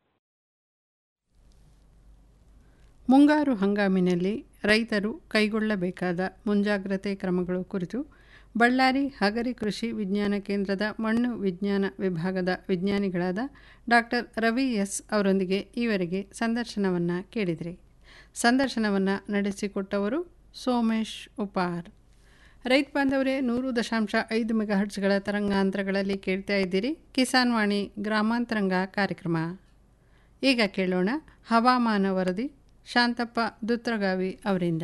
ಮುಂಗಾರು ಹಂಗಾಮಿನಲ್ಲಿ ರೈತರು ಕೈಗೊಳ್ಳಬೇಕಾದ ಮುಂಜಾಗ್ರತೆ ಕ್ರಮಗಳು ಕುರಿತು ಬಳ್ಳಾರಿ ಹಗರಿ ಕೃಷಿ ವಿಜ್ಞಾನ ಕೇಂದ್ರದ ಮಣ್ಣು ವಿಜ್ಞಾನ ವಿಭಾಗದ ವಿಜ್ಞಾನಿಗಳಾದ ಡಾಕ್ಟರ್ ರವಿ ಎಸ್ ಅವರೊಂದಿಗೆ ಈವರೆಗೆ ಸಂದರ್ಶನವನ್ನು ಕೇಳಿದಿರಿ ಸಂದರ್ಶನವನ್ನು ನಡೆಸಿಕೊಟ್ಟವರು ಸೋಮೇಶ್ ಉಪಾರ್ ರೈತ ಬಾಂಧವರೇ ನೂರು ದಶಾಂಶ ಐದು ಮೆಗಾಹರ್ಟ್ಸ್ಗಳ ತರಂಗಾಂತರಗಳಲ್ಲಿ ಕೇಳ್ತಾ ಇದ್ದೀರಿ ಕಿಸಾನ್ ವಾಣಿ ಗ್ರಾಮಾಂತರಂಗ ಕಾರ್ಯಕ್ರಮ ಈಗ ಕೇಳೋಣ ಹವಾಮಾನ ವರದಿ ಶಾಂತಪ್ಪ ದುತ್ರಗಾವಿ ಅವರಿಂದ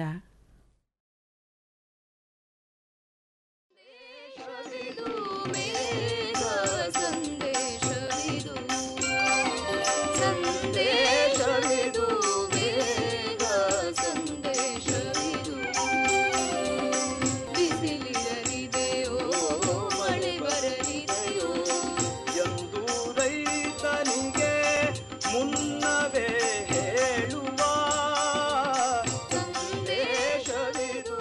ಎಂದು ರೈತನಿಗೆ ಮುನ್ನವೇ ಹೇಳುವ ಸಂದೇಶವಿದು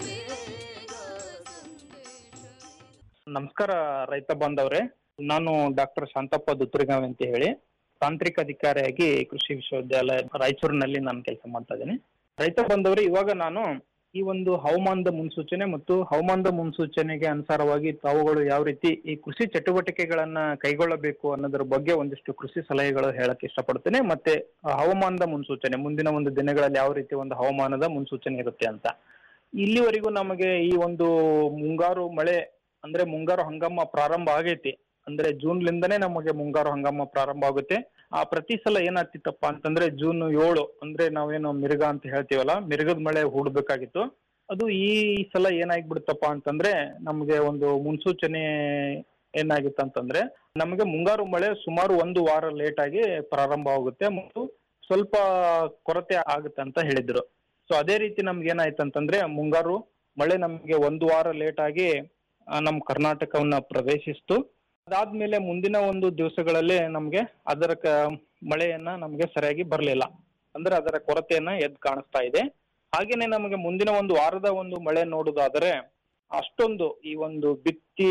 ನಮಸ್ಕಾರ ರೈತ ಬಾಂಧವ್ರೆ ನಾನು ಡಾಕ್ಟರ್ ಶಾಂತಪ್ಪ ದುತ್ರಿಗಾವಿ ಅಂತ ಹೇಳಿ ತಾಂತ್ರಿಕ ಅಧಿಕಾರಿಯಾಗಿ ಕೃಷಿ ವಿಶ್ವವಿದ್ಯಾಲಯ ರಾಯಚೂರಿನಲ್ಲಿ ನಾನು ಕೆಲಸ ಮಾಡ್ತಾ ಇದ್ದೀನಿ ರೈತ ಬಾಂಧವ್ರೆ ಇವಾಗ ನಾನು ಈ ಒಂದು ಹವಾಮಾನದ ಮುನ್ಸೂಚನೆ ಮತ್ತು ಹವಾಮಾನದ ಮುನ್ಸೂಚನೆಗೆ ಅನುಸಾರವಾಗಿ ತಾವುಗಳು ಯಾವ ರೀತಿ ಈ ಕೃಷಿ ಚಟುವಟಿಕೆಗಳನ್ನ ಕೈಗೊಳ್ಳಬೇಕು ಅನ್ನೋದ್ರ ಬಗ್ಗೆ ಒಂದಿಷ್ಟು ಕೃಷಿ ಸಲಹೆಗಳು ಹೇಳಕ್ ಇಷ್ಟಪಡ್ತೇನೆ ಮತ್ತೆ ಆ ಹವಾಮಾನದ ಮುನ್ಸೂಚನೆ ಮುಂದಿನ ಒಂದು ದಿನಗಳಲ್ಲಿ ಯಾವ ರೀತಿ ಒಂದು ಹವಾಮಾನದ ಮುನ್ಸೂಚನೆ ಇರುತ್ತೆ ಅಂತ ಇಲ್ಲಿವರೆಗೂ ನಮಗೆ ಈ ಒಂದು ಮುಂಗಾರು ಮಳೆ ಅಂದ್ರೆ ಮುಂಗಾರು ಹಂಗಾಮ ಪ್ರಾರಂಭ ಆಗೈತಿ ಅಂದ್ರೆ ಜೂನ್ ಲಿಂದನೇ ನಮಗೆ ಮುಂಗಾರು ಹಂಗಾಮ ಪ್ರಾರಂಭ ಆಗುತ್ತೆ ಆ ಪ್ರತಿ ಸಲ ಏನಾಗ್ತಿತ್ತಪ್ಪ ಅಂತಂದ್ರೆ ಜೂನ್ ಏಳು ಅಂದ್ರೆ ನಾವೇನು ಮಿರ್ಗ ಅಂತ ಹೇಳ್ತೀವಲ್ಲ ಮಿರ್ಗದ ಮಳೆ ಹೂಡ್ಬೇಕಾಗಿತ್ತು ಅದು ಈ ಸಲ ಏನಾಗ್ಬಿಡುತ್ತಪ್ಪ ಅಂತಂದ್ರೆ ನಮಗೆ ಒಂದು ಮುನ್ಸೂಚನೆ ಏನಾಗಿತ್ತು ಅಂತಂದ್ರೆ ನಮಗೆ ಮುಂಗಾರು ಮಳೆ ಸುಮಾರು ಒಂದು ವಾರ ಲೇಟ್ ಆಗಿ ಪ್ರಾರಂಭ ಆಗುತ್ತೆ ಮತ್ತು ಸ್ವಲ್ಪ ಕೊರತೆ ಆಗುತ್ತೆ ಅಂತ ಹೇಳಿದ್ರು ಸೊ ಅದೇ ರೀತಿ ನಮ್ಗೆ ಏನಾಯ್ತು ಅಂತಂದ್ರೆ ಮುಂಗಾರು ಮಳೆ ನಮಗೆ ಒಂದು ವಾರ ಲೇಟ್ ಆಗಿ ಆ, ನಮ್ಮ ಕರ್ನಾಟಕವನ್ನ ಪ್ರವೇಶಿಸ್ತು ಅದಾದ್ಮೇಲೆ ಮುಂದಿನ ಒಂದು ದಿವಸಗಳಲ್ಲಿ ನಮ್ಗೆ ಅದರ ಕ- ಮಳೆಯನ್ನ ನಮ್ಗೆ ಸರಿಯಾಗಿ ಬರಲಿಲ್ಲ ಅಂದ್ರೆ ಅದರ ಕೊರತೆಯನ್ನ ಎದ್ದು ಕಾಣಿಸ್ತಾ ಇದೆ ಹಾಗೇನೆ ನಮಗೆ ಮುಂದಿನ ಒಂದು ವಾರದ ಒಂದು ಮಳೆ ನೋಡುವುದಾದರೆ ಅಷ್ಟೊಂದು ಈ ಒಂದು ಬಿತ್ತಿ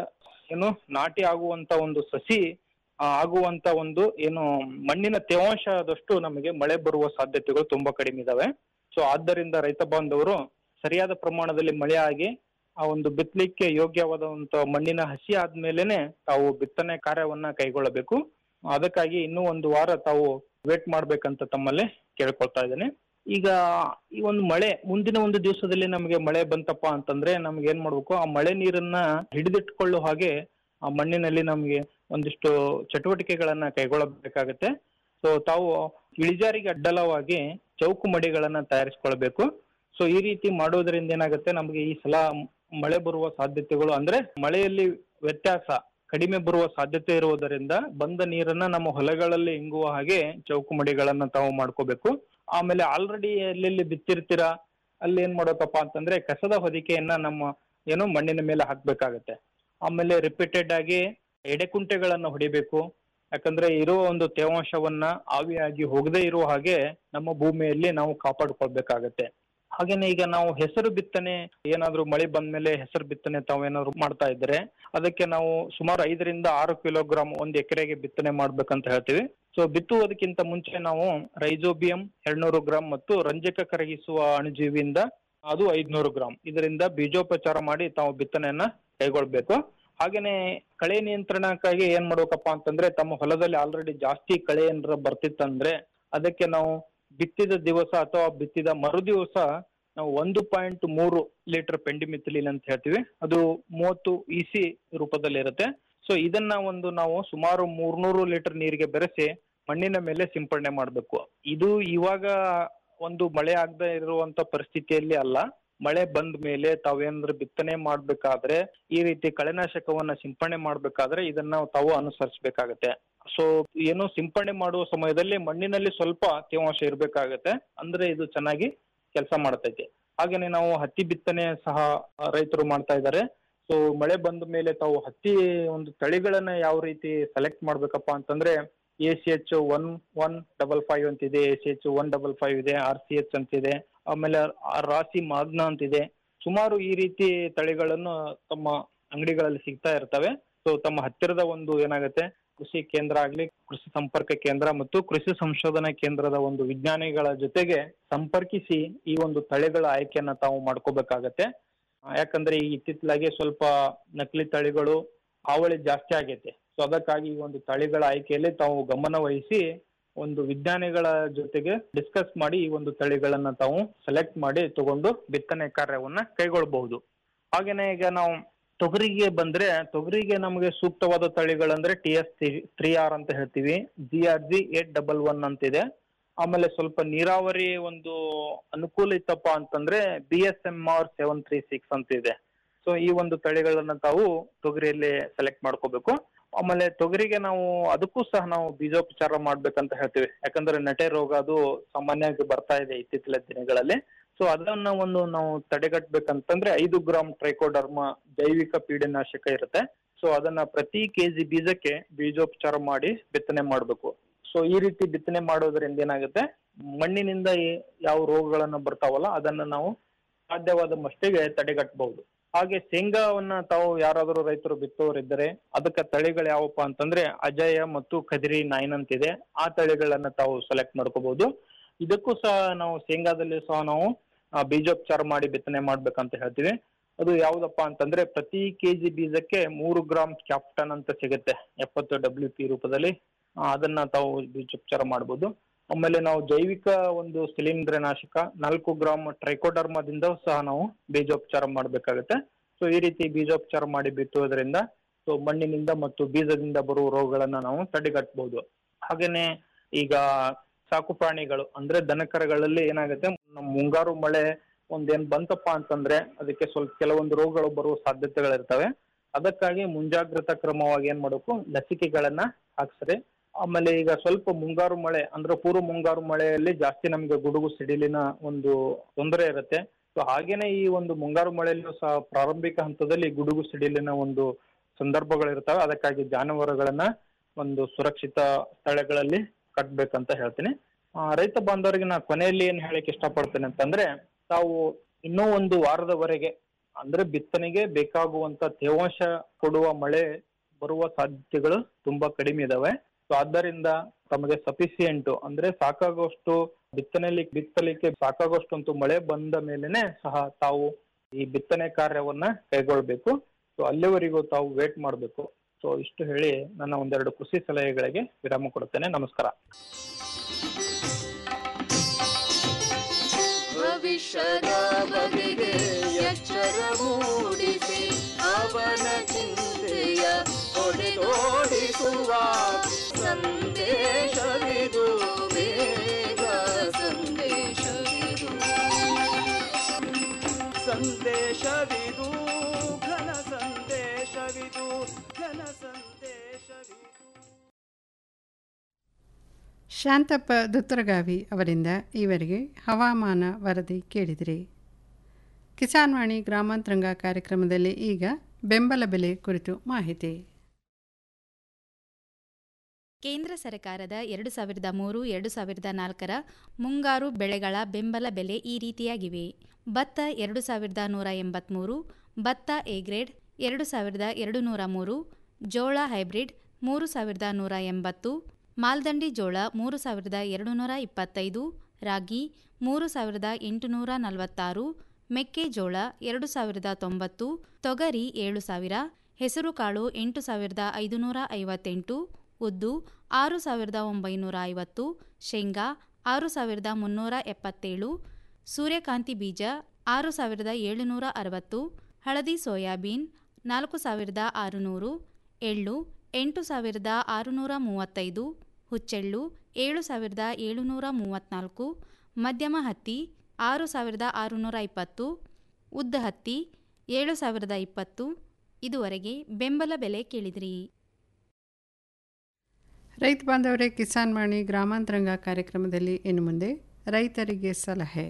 ಏನು ನಾಟಿ ಆಗುವಂತ ಒಂದು ಸಸಿ ಆ, ಆಗುವಂತ ಒಂದು ಏನು ಮಣ್ಣಿನ ತೇವಾಂಶದಷ್ಟು ನಮಗೆ ಮಳೆ ಬರುವ ಸಾಧ್ಯತೆಗಳು ತುಂಬಾ ಕಡಿಮೆ ಇದಾವೆ ಸೊ ಆದ್ದರಿಂದ ರೈತ ಬಾಂಧವರು ಸರಿಯಾದ ಪ್ರಮಾಣದಲ್ಲಿ ಮಳೆ ಆಗಿ ಆ ಒಂದು ಬಿತ್ತಲಿಕ್ಕೆ ಯೋಗ್ಯವಾದಂತ ಮಣ್ಣಿನ ಹಸಿ ಆದ್ಮೇಲೆನೆ ತಾವು ಬಿತ್ತನೆ ಕಾರ್ಯವನ್ನ ಕೈಗೊಳ್ಳಬೇಕು ಅದಕ್ಕಾಗಿ ಇನ್ನೂ ಒಂದು ವಾರ ತಾವು ವೇಟ್ ಮಾಡ್ಬೇಕಂತ ತಮ್ಮಲ್ಲಿ ಕೇಳ್ಕೊಳ್ತಾ ಇದ್ದೇನೆ ಈಗ ಈ ಒಂದು ಮಳೆ ಮುಂದಿನ ಒಂದು ದಿವಸದಲ್ಲಿ ನಮಗೆ ಮಳೆ ಬಂತಪ್ಪ ಅಂತಂದ್ರೆ ನಮ್ಗೆ ಏನ್ ಮಾಡ್ಬೇಕು ಆ ಮಳೆ ನೀರನ್ನ ಹಿಡಿದಿಟ್ಕೊಳ್ಳೋ ಹಾಗೆ ಆ ಮಣ್ಣಿನಲ್ಲಿ ನಮ್ಗೆ ಒಂದಿಷ್ಟು ಚಟುವಟಿಕೆಗಳನ್ನ ಕೈಗೊಳ್ಳಬೇಕಾಗತ್ತೆ ಸೊ ತಾವು ಇಳಿಜಾರಿಗೆ ಅಡ್ಡಲವಾಗಿ ಚೌಕು ಮಡಿಗಳನ್ನ ತಯಾರಿಸ್ಕೊಳ್ಬೇಕು ಸೊ ಈ ರೀತಿ ಮಾಡೋದ್ರಿಂದ ಏನಾಗುತ್ತೆ ನಮಗೆ ಈ ಸಲ ಮಳೆ ಬರುವ ಸಾಧ್ಯತೆಗಳು ಅಂದ್ರೆ ಮಳೆಯಲ್ಲಿ ವ್ಯತ್ಯಾಸ ಕಡಿಮೆ ಬರುವ ಸಾಧ್ಯತೆ ಇರುವುದರಿಂದ ಬಂದ ನೀರನ್ನ ನಮ್ಮ ಹೊಲಗಳಲ್ಲಿ ಇಂಗುವ ಹಾಗೆ ಚೌಕು ಮಡಿಗಳನ್ನ ತಾವು ಮಾಡ್ಕೋಬೇಕು ಆಮೇಲೆ ಆಲ್ರೆಡಿ ಎಲ್ಲೆಲ್ಲಿ ಬಿತ್ತಿರ್ತೀರಾ ಅಲ್ಲಿ ಏನ್ ಮಾಡ್ಬೇಕಪ್ಪ ಅಂತಂದ್ರೆ ಕಸದ ಹೊದಿಕೆಯನ್ನ ನಮ್ಮ ಏನು ಮಣ್ಣಿನ ಮೇಲೆ ಹಾಕ್ಬೇಕಾಗತ್ತೆ ಆಮೇಲೆ ರಿಪೀಟೆಡ್ ಆಗಿ ಎಡೆಕುಂಟೆಗಳನ್ನ ಹೊಡಿಬೇಕು ಯಾಕಂದ್ರೆ ಇರೋ ಒಂದು ತೇವಾಂಶವನ್ನ ಆವಿಯಾಗಿ ಹೋಗದೆ ಇರುವ ಹಾಗೆ ನಮ್ಮ ಭೂಮಿಯಲ್ಲಿ ನಾವು ಕಾಪಾಡ್ಕೊಳ್ಬೇಕಾಗತ್ತೆ ಹಾಗೇನೆ ಈಗ ನಾವು ಹೆಸರು ಬಿತ್ತನೆ ಏನಾದ್ರೂ ಮಳೆ ಬಂದ್ಮೇಲೆ ಹೆಸರು ಬಿತ್ತನೆ ತಾವು ಏನಾದ್ರು ಮಾಡ್ತಾ ಇದ್ರೆ ಅದಕ್ಕೆ ನಾವು ಸುಮಾರು ಐದರಿಂದ ಆರು ಕಿಲೋಗ್ರಾಮ್ ಒಂದ್ ಎಕರೆಗೆ ಬಿತ್ತನೆ ಮಾಡ್ಬೇಕಂತ ಹೇಳ್ತೀವಿ ಸೊ ಬಿತ್ತುವುದಕ್ಕಿಂತ ಮುಂಚೆ ನಾವು ರೈಜೋಬಿಯಂ ಎರಡ್ನೂರು ಗ್ರಾಮ್ ಮತ್ತು ರಂಜಕ ಕರಗಿಸುವ ಅಣುಜೀವಿಯಿಂದ ಅದು ಐದ್ನೂರು ಗ್ರಾಮ್ ಇದರಿಂದ ಬೀಜೋಪಚಾರ ಮಾಡಿ ತಾವು ಬಿತ್ತನೆಯನ್ನ ಕೈಗೊಳ್ಬೇಕು ಹಾಗೇನೆ ಕಳೆ ನಿಯಂತ್ರಣಕ್ಕಾಗಿ ಏನ್ ಮಾಡ್ಬೇಕಪ್ಪ ಅಂತಂದ್ರೆ ತಮ್ಮ ಹೊಲದಲ್ಲಿ ಆಲ್ರೆಡಿ ಜಾಸ್ತಿ ಕಳೆ ಏನಾರ ಬರ್ತಿತ್ತಂದ್ರೆ ಅದಕ್ಕೆ ನಾವು ಬಿತ್ತಿದ ದಿವಸ ಅಥವಾ ಬಿತ್ತಿದ ಮರು ದಿವಸ ನಾವು ಒಂದು ಪಾಯಿಂಟ್ ಮೂರು ಲೀಟರ್ ಪೆಂಡಿಮಿಥಿಲಿನ್ ಅಂತ ಹೇಳ್ತೀವಿ ಅದು ಮೂವತ್ತು ಇಸಿ ರೂಪದಲ್ಲಿ ಇರುತ್ತೆ ಸೊ ಇದನ್ನ ಒಂದು ನಾವು ಸುಮಾರು ಮೂರ್ನೂರು ಲೀಟರ್ ನೀರಿಗೆ ಬೆರೆಸಿ ಮಣ್ಣಿನ ಮೇಲೆ ಸಿಂಪಡಣೆ ಮಾಡಬೇಕು ಇದು ಇವಾಗ ಒಂದು ಮಳೆ ಆಗದೆ ಇರುವಂತ ಪರಿಸ್ಥಿತಿಯಲ್ಲಿ ಅಲ್ಲ ಮಳೆ ಬಂದ ಮೇಲೆ ತಾವೇನಾದ್ರು ಬಿತ್ತನೆ ಮಾಡ್ಬೇಕಾದ್ರೆ ಈ ರೀತಿ ಕಳೆನಾಶಕವನ್ನ ಸಿಂಪಡಣೆ ಮಾಡ್ಬೇಕಾದ್ರೆ ಇದನ್ನ ತಾವು ಅನುಸರಿಸಬೇಕಾಗತ್ತೆ ಸೊ ಏನು ಸಿಂಪಡಣೆ ಮಾಡುವ ಸಮಯದಲ್ಲಿ ಮಣ್ಣಿನಲ್ಲಿ ಸ್ವಲ್ಪ ತೇವಾಂಶ ಇರ್ಬೇಕಾಗತ್ತೆ ಅಂದ್ರೆ ಇದು ಚೆನ್ನಾಗಿ ಕೆಲಸ ಮಾಡ್ತೈತೆ ಹಾಗೇನೆ ನಾವು ಹತ್ತಿ ಬಿತ್ತನೆ ಸಹ ರೈತರು ಮಾಡ್ತಾ ಇದ್ದಾರೆ ಸೊ ಮಳೆ ಬಂದ ಮೇಲೆ ತಾವು ಹತ್ತಿ ಒಂದು ತಳಿಗಳನ್ನ ಯಾವ ರೀತಿ ಸೆಲೆಕ್ಟ್ ಮಾಡ್ಬೇಕಪ್ಪ ಅಂತಂದ್ರೆ A C H one one double five ಅಂತಿದೆ A C H one double five ಇದೆ ಆರ್ ಸಿ ಎಚ್ ಅಂತಿದೆ ಆಮೇಲೆ ಆ ರಾಸಿ ಮಾಗ್ನಾ ಅಂತಿದೆ ಸುಮಾರು ಈ ರೀತಿ ತಳಿಗಳನ್ನು ತಮ್ಮ ಅಂಗಡಿಗಳಲ್ಲಿ ಸಿಗ್ತಾ ಇರ್ತವೆ ಸೊ ತಮ್ಮ ಹತ್ತಿರದ ಒಂದು ಏನಾಗುತ್ತೆ ಕೃಷಿ ಕೇಂದ್ರ ಆಗ್ಲಿ ಕೃಷಿ ಸಂಪರ್ಕ ಕೇಂದ್ರ ಮತ್ತು ಕೃಷಿ ಸಂಶೋಧನಾ ಕೇಂದ್ರದ ಒಂದು ವಿಜ್ಞಾನಿಗಳ ಜೊತೆಗೆ ಸಂಪರ್ಕಿಸಿ ಈ ಒಂದು ತಳಿಗಳ ಆಯ್ಕೆಯನ್ನ ತಾವು ಮಾಡ್ಕೋಬೇಕಾಗತ್ತೆ ಆ, ಯಾಕಂದ್ರೆ ಈ ಇತ್ತಿತ್ತಲಾಗೆ ಸ್ವಲ್ಪ ನಕಲಿ ತಳಿಗಳು ಹಾವಳಿ ಜಾಸ್ತಿ ಆಗೈತೆ ಸೊ ಅದಕ್ಕಾಗಿ ಈ ಒಂದು ತಳಿಗಳ ಆಯ್ಕೆಯಲ್ಲಿ ತಾವು ಗಮನ ವಹಿಸಿ ಒಂದು ವಿಜ್ಞಾನಿಗಳ ಜೊತೆಗೆ ಡಿಸ್ಕಸ್ ಮಾಡಿ ಈ ಒಂದು ತಳಿಗಳನ್ನ ತಾವು ಸೆಲೆಕ್ಟ್ ಮಾಡಿ ತಗೊಂಡು ಬಿತ್ತನೆ ಕಾರ್ಯವನ್ನ ಕೈಗೊಳ್ಳಬಹುದು ಹಾಗೇನೆ ಈಗ ನಾವು ತೊಗರಿಗೆ ಬಂದ್ರೆ ತೊಗರಿಗೆ ನಮಗೆ ಸೂಕ್ತವಾದ ತಳಿಗಳಂದ್ರೆ ಟಿ ಎಸ್ ತ್ರೀ ಆರ್ ಅಂತ ಹೇಳ್ತೀವಿ G R G eight double one ಅಂತಿದೆ ಆಮೇಲೆ ಸ್ವಲ್ಪ ನೀರಾವರಿ ಒಂದು ಅನುಕೂಲ ಇತ್ತಪ್ಪ ಅಂತಂದ್ರೆ B S M R seven three six ಅಂತ ಇದೆ ಸೊ ಈ ಒಂದು ತಳಿಗಳನ್ನ ತಾವು ತೊಗರಿಯಲ್ಲಿ ಸೆಲೆಕ್ಟ್ ಮಾಡ್ಕೋಬೇಕು ಆಮೇಲೆ ತೊಗರಿಗೆ ನಾವು ಅದಕ್ಕೂ ಸಹ ನಾವು ಬೀಜೋಪಚಾರ ಮಾಡ್ಬೇಕಂತ ಹೇಳ್ತೀವಿ ಯಾಕಂದ್ರೆ ನಟೆ ರೋಗ ಅದು ಸಾಮಾನ್ಯವಾಗಿ ಬರ್ತಾ ಇದೆ ಇತ್ತೀಚಿನ ದಿನಗಳಲ್ಲಿ ಸೊ ಅದನ್ನ ಒಂದು ನಾವು ತಡೆಗಟ್ಬೇಕಂತಂದ್ರೆ ಐದು ಗ್ರಾಮ್ ಟ್ರೈಕೋಡರ್ಮ ಜೈವಿಕ ಪೀಡನಾಶಕ ಇರುತ್ತೆ ಸೊ ಅದನ್ನ ಪ್ರತಿ ಕೆಜಿ ಬೀಜಕ್ಕೆ ಬೀಜೋಪಚಾರ ಮಾಡಿ ಬಿತ್ತನೆ ಮಾಡಬೇಕು ಸೊ ಈ ರೀತಿ ಬಿತ್ತನೆ ಮಾಡೋದ್ರಿಂದ ಏನಾಗುತ್ತೆ ಮಣ್ಣಿನಿಂದ ಈ- ಯಾವ ರೋಗಗಳನ್ನ ಬರ್ತಾವಲ್ಲ ಅದನ್ನ ನಾವು ಸಾಧ್ಯವಾದ ಮಟ್ಟಿಗೆ ತಡೆಗಟ್ಟಬಹುದು ಹಾಗೆ ಶೇಂಗಾವನ್ನ ತಾವು ಯಾರಾದರೂ ರೈತರು ಬಿತ್ತೋರಿದ್ದರೆ ಅದಕ್ಕೆ ತಳಿಗಳು ಯಾವಪ್ಪ ಅಂತಂದ್ರೆ ಅಜಯ ಮತ್ತು ಕದಿರಿ ನೈನ್ ಅಂತಿದೆ ಆ ತಳಿಗಳನ್ನ ತಾವು ಸೆಲೆಕ್ಟ್ ಮಾಡ್ಕೋಬಹುದು ಇದಕ್ಕೂ ಸಹ ನಾವು ಶೇಂಗಾದಲ್ಲಿ ಸಹ ನಾವು ಆ, ಬೀಜೋಪಚಾರ ಮಾಡಿ ಬಿತ್ತನೆ ಮಾಡ್ಬೇಕಂತ ಹೇಳ್ತೀವಿ ಅದು ಯಾವ್ದಪ್ಪ ಅಂತಂದ್ರೆ ಪ್ರತಿ ಕೆಜಿ ಬೀಜಕ್ಕೆ ಮೂರು ಗ್ರಾಮ್ ಕ್ಯಾಪ್ಟನ್ ಅಂತ ಸಿಗುತ್ತೆ ಎಪ್ಪತ್ತು ಡಬ್ಲ್ಯೂ ಪಿ ರೂಪದಲ್ಲಿ ಆ, ಅದನ್ನ ತಾವು ಬೀಜೋಪಚಾರ ಮಾಡ್ಬೋದು ಆಮೇಲೆ ನಾವು ಜೈವಿಕ ಒಂದು ಶಿಲೀಂಧ್ರನಾಶಕ ನಾಲ್ಕು ಗ್ರಾಮ್ ಟ್ರೈಕೋಡರ್ಮದಿಂದ ಸಹ ನಾವು ಬೀಜೋಪಚಾರ ಮಾಡಬೇಕಾಗುತ್ತೆ ಸೊ ಈ ರೀತಿ ಬೀಜೋಪಚಾರ ಮಾಡಿ ಬಿತ್ತುವುದರಿಂದ ಸೊ ಮಣ್ಣಿನಿಂದ ಮತ್ತು ಬೀಜದಿಂದ ಬರುವ ರೋಗಗಳನ್ನ ನಾವು ತಡೆಗಟ್ಟಬಹುದು ಹಾಗೇನೆ ಈಗ ಸಾಕು ಪ್ರಾಣಿಗಳು ಅಂದ್ರೆ ದನಕರಗಳಲ್ಲಿ ಏನಾಗುತ್ತೆ ನಮ್ಮ ಮುಂಗಾರು ಮಳೆ ಒಂದೇನ್ ಬಂತಪ್ಪ ಅಂತಂದ್ರೆ ಅದಕ್ಕೆ ಸ್ವಲ್ಪ ಕೆಲವೊಂದು ರೋಗಗಳು ಬರುವ ಸಾಧ್ಯತೆಗಳಿರ್ತವೆ ಅದಕ್ಕಾಗಿ ಮುಂಜಾಗ್ರತಾ ಕ್ರಮವಾಗಿ ಏನ್ ಮಾಡಬೇಕು ಲಸಿಕೆಗಳನ್ನ ಹಾಕ್ಸ್ರಿ ಆಮೇಲೆ ಈಗ ಸ್ವಲ್ಪ ಮುಂಗಾರು ಮಳೆ ಅಂದ್ರೆ ಪೂರ್ವ ಮುಂಗಾರು ಮಳೆಯಲ್ಲಿ ಜಾಸ್ತಿ ನಮ್ಗೆ ಗುಡುಗು ಸಿಡಿಲಿನ ಒಂದು ತೊಂದರೆ ಇರುತ್ತೆ ಸೊ ಹಾಗೇನೆ ಈ ಒಂದು ಮುಂಗಾರು ಮಳೆಯಲ್ಲೂ ಸಹ ಪ್ರಾರಂಭಿಕ ಹಂತದಲ್ಲಿ ಗುಡುಗು ಸಿಡಿಲಿನ ಒಂದು ಸಂದರ್ಭಗಳಿರ್ತವೆ ಅದಕ್ಕಾಗಿ ಜಾನುವಾರುಗಳನ್ನ ಒಂದು ಸುರಕ್ಷಿತ ಸ್ಥಳಗಳಲ್ಲಿ ಕಟ್ಬೇಕಂತ ಹೇಳ್ತೀನಿ ಆ, ರೈತ ಬಾಂಧವರಿಗೆ ನಾ ಕೊನೆಯಲ್ಲಿ ಏನ್ ಹೇಳಕ್ ಇಷ್ಟಪಡ್ತೇನೆ ಅಂತಂದ್ರೆ ತಾವು ಇನ್ನೂ ಒಂದು ವಾರದವರೆಗೆ ಅಂದ್ರೆ ಬಿತ್ತನೆಗೆ ಬೇಕಾಗುವಂತ ತೇವಾಂಶ ಕೊಡುವ ಮಳೆ ಬರುವ ಸಾಧ್ಯತೆಗಳು ತುಂಬಾ ಕಡಿಮೆ ಇದಾವೆ ಸೊ ಆದ್ದರಿಂದ ತಮಗೆ ಸಫಿಸಿಯೆಂಟ್ ಅಂದ್ರೆ ಸಾಕಾಗುವಷ್ಟು ಬಿತ್ತನೆಯಲ್ಲಿ ಬಿತ್ತಲಿಕ್ಕೆ ಸಾಕಾಗುವಷ್ಟು ಅಂತೂ ಮಳೆ ಬಂದ ಮೇಲೆನೆ ಸಹ ತಾವು ಈ ಬಿತ್ತನೆ ಕಾರ್ಯವನ್ನ ಕೈಗೊಳ್ಬೇಕು ಸೊ ಅಲ್ಲಿವರೆಗೂ ತಾವು ವೇಟ್ ಮಾಡಬೇಕು ಸೊ ಇಷ್ಟು ಹೇಳಿ ನನ್ನ ಒಂದೆರಡು ಕೃಷಿ ಸಲಹೆಗಳಿಗೆ ವಿರಾಮ ಕೊಡುತ್ತೇನೆ ನಮಸ್ಕಾರ ಭವಿಷ್ಯದ ಬಗೆಗೆ ಎಚ್ಚರ ಮೂಡಿಸಿ ಅವನ ಚಿಂತೆಯ ಹೊಡೆದೋಡಿಸುವ ಸಂದೇಶವಿದು ಬೇಗ ಸಂದೇಶವಿದು ಸಂದೇಶವಿದು ಘನ ಸಂದೇಶವಿದು ಘನ ಸಂದೇಶವಿದು ಶಾಂತಪ್ಪ ದುತ್ತರಗಾವಿ ಅವರಿಂದ ಈವರೆಗೆ ಹವಾಮಾನ ವರದಿ ಕೇಳಿದಿರಿ ಕಿಸಾನ್ವಾಣಿ ಗ್ರಾಮಾಂತರಂಗ ಕಾರ್ಯಕ್ರಮದಲ್ಲಿ ಈಗ ಬೆಂಬಲ ಬೆಲೆ ಕುರಿತು ಮಾಹಿತಿ ಕೇಂದ್ರ ಸರ್ಕಾರದ ಎರಡು ಸಾವಿರದ ಮೂರು ಎರಡು ಸಾವಿರದ ನಾಲ್ಕರ ಮುಂಗಾರು ಬೆಳೆಗಳ ಬೆಂಬಲ ಬೆಲೆ ಈ ರೀತಿಯಾಗಿವೆ ಭತ್ತ ಎರಡು ಸಾವಿರದ ನೂರ ಎಂಬತ್ತ್ಮೂರು ಭತ್ತ ಎ ಗ್ರೇಡ್ ಎರಡು ಸಾವಿರದ ಎರಡು ನೂರ ಮೂರು ಜೋಳ ಹೈಬ್ರಿಡ್ ಮೂರು ಸಾವಿರದ ನೂರ ಎಂಬತ್ತು ಮಾಲ್ದಂಡಿ ಜೋಳ ಮೂರು ಸಾವಿರದ ಎರಡು ನೂರ ಇಪ್ಪತ್ತೈದು ರಾಗಿ ಮೂರು ಸಾವಿರದ ಎಂಟುನೂರ ನಲವತ್ತಾರು ಮೆಕ್ಕೆಜೋಳ ಎರಡು ಸಾವಿರದ ತೊಂಬತ್ತು ತೊಗರಿ ಏಳು ಸಾವಿರ ಹೆಸರುಕಾಳು ಎಂಟು ಸಾವಿರದ ಐದುನೂರ ಐವತ್ತೆಂಟು ಉದ್ದು ಆರು ಸಾವಿರದ ಒಂಬೈನೂರ ಐವತ್ತು ಶೇಂಗಾ ಆರು ಸಾವಿರದ ಮುನ್ನೂರ ಎಪ್ಪತ್ತೇಳು ಸೂರ್ಯಕಾಂತಿ ಬೀಜ ಆರು ಸಾವಿರದ ಏಳುನೂರ ಅರವತ್ತು ಹಳದಿ ಸೋಯಾಬೀನ್ ನಾಲ್ಕು ಸಾವಿರದ ಆರುನೂರು ಎಳ್ಳು ಎಂಟು ಸಾವಿರದ ಆರುನೂರ ಮೂವತ್ತೈದು ಹುಚ್ಚೆಳ್ಳು ಏಳು ಸಾವಿರದ ಏಳುನೂರ ಮೂವತ್ತ್ನಾಲ್ಕು ಮಧ್ಯಮ ಹತ್ತಿ ಆರು ಸಾವಿರದ ಆರುನೂರ ಇಪ್ಪತ್ತು ಉದ್ದ ಹತ್ತಿ ಏಳು ಸಾವಿರದ ಇಪ್ಪತ್ತು ಇದುವರೆಗೆ ಬೆಂಬಲ ಬೆಲೆ ಕೇಳಿದಿರಿ ರೈತ ಬಾಂಧವರೇ ಕಿಸಾನ್ ವಾಣಿ ಗ್ರಾಮಾಂತರಂಗ ಕಾರ್ಯಕ್ರಮದಲ್ಲಿ ಇನ್ನು ಮುಂದೆ ರೈತರಿಗೆ ಸಲಹೆ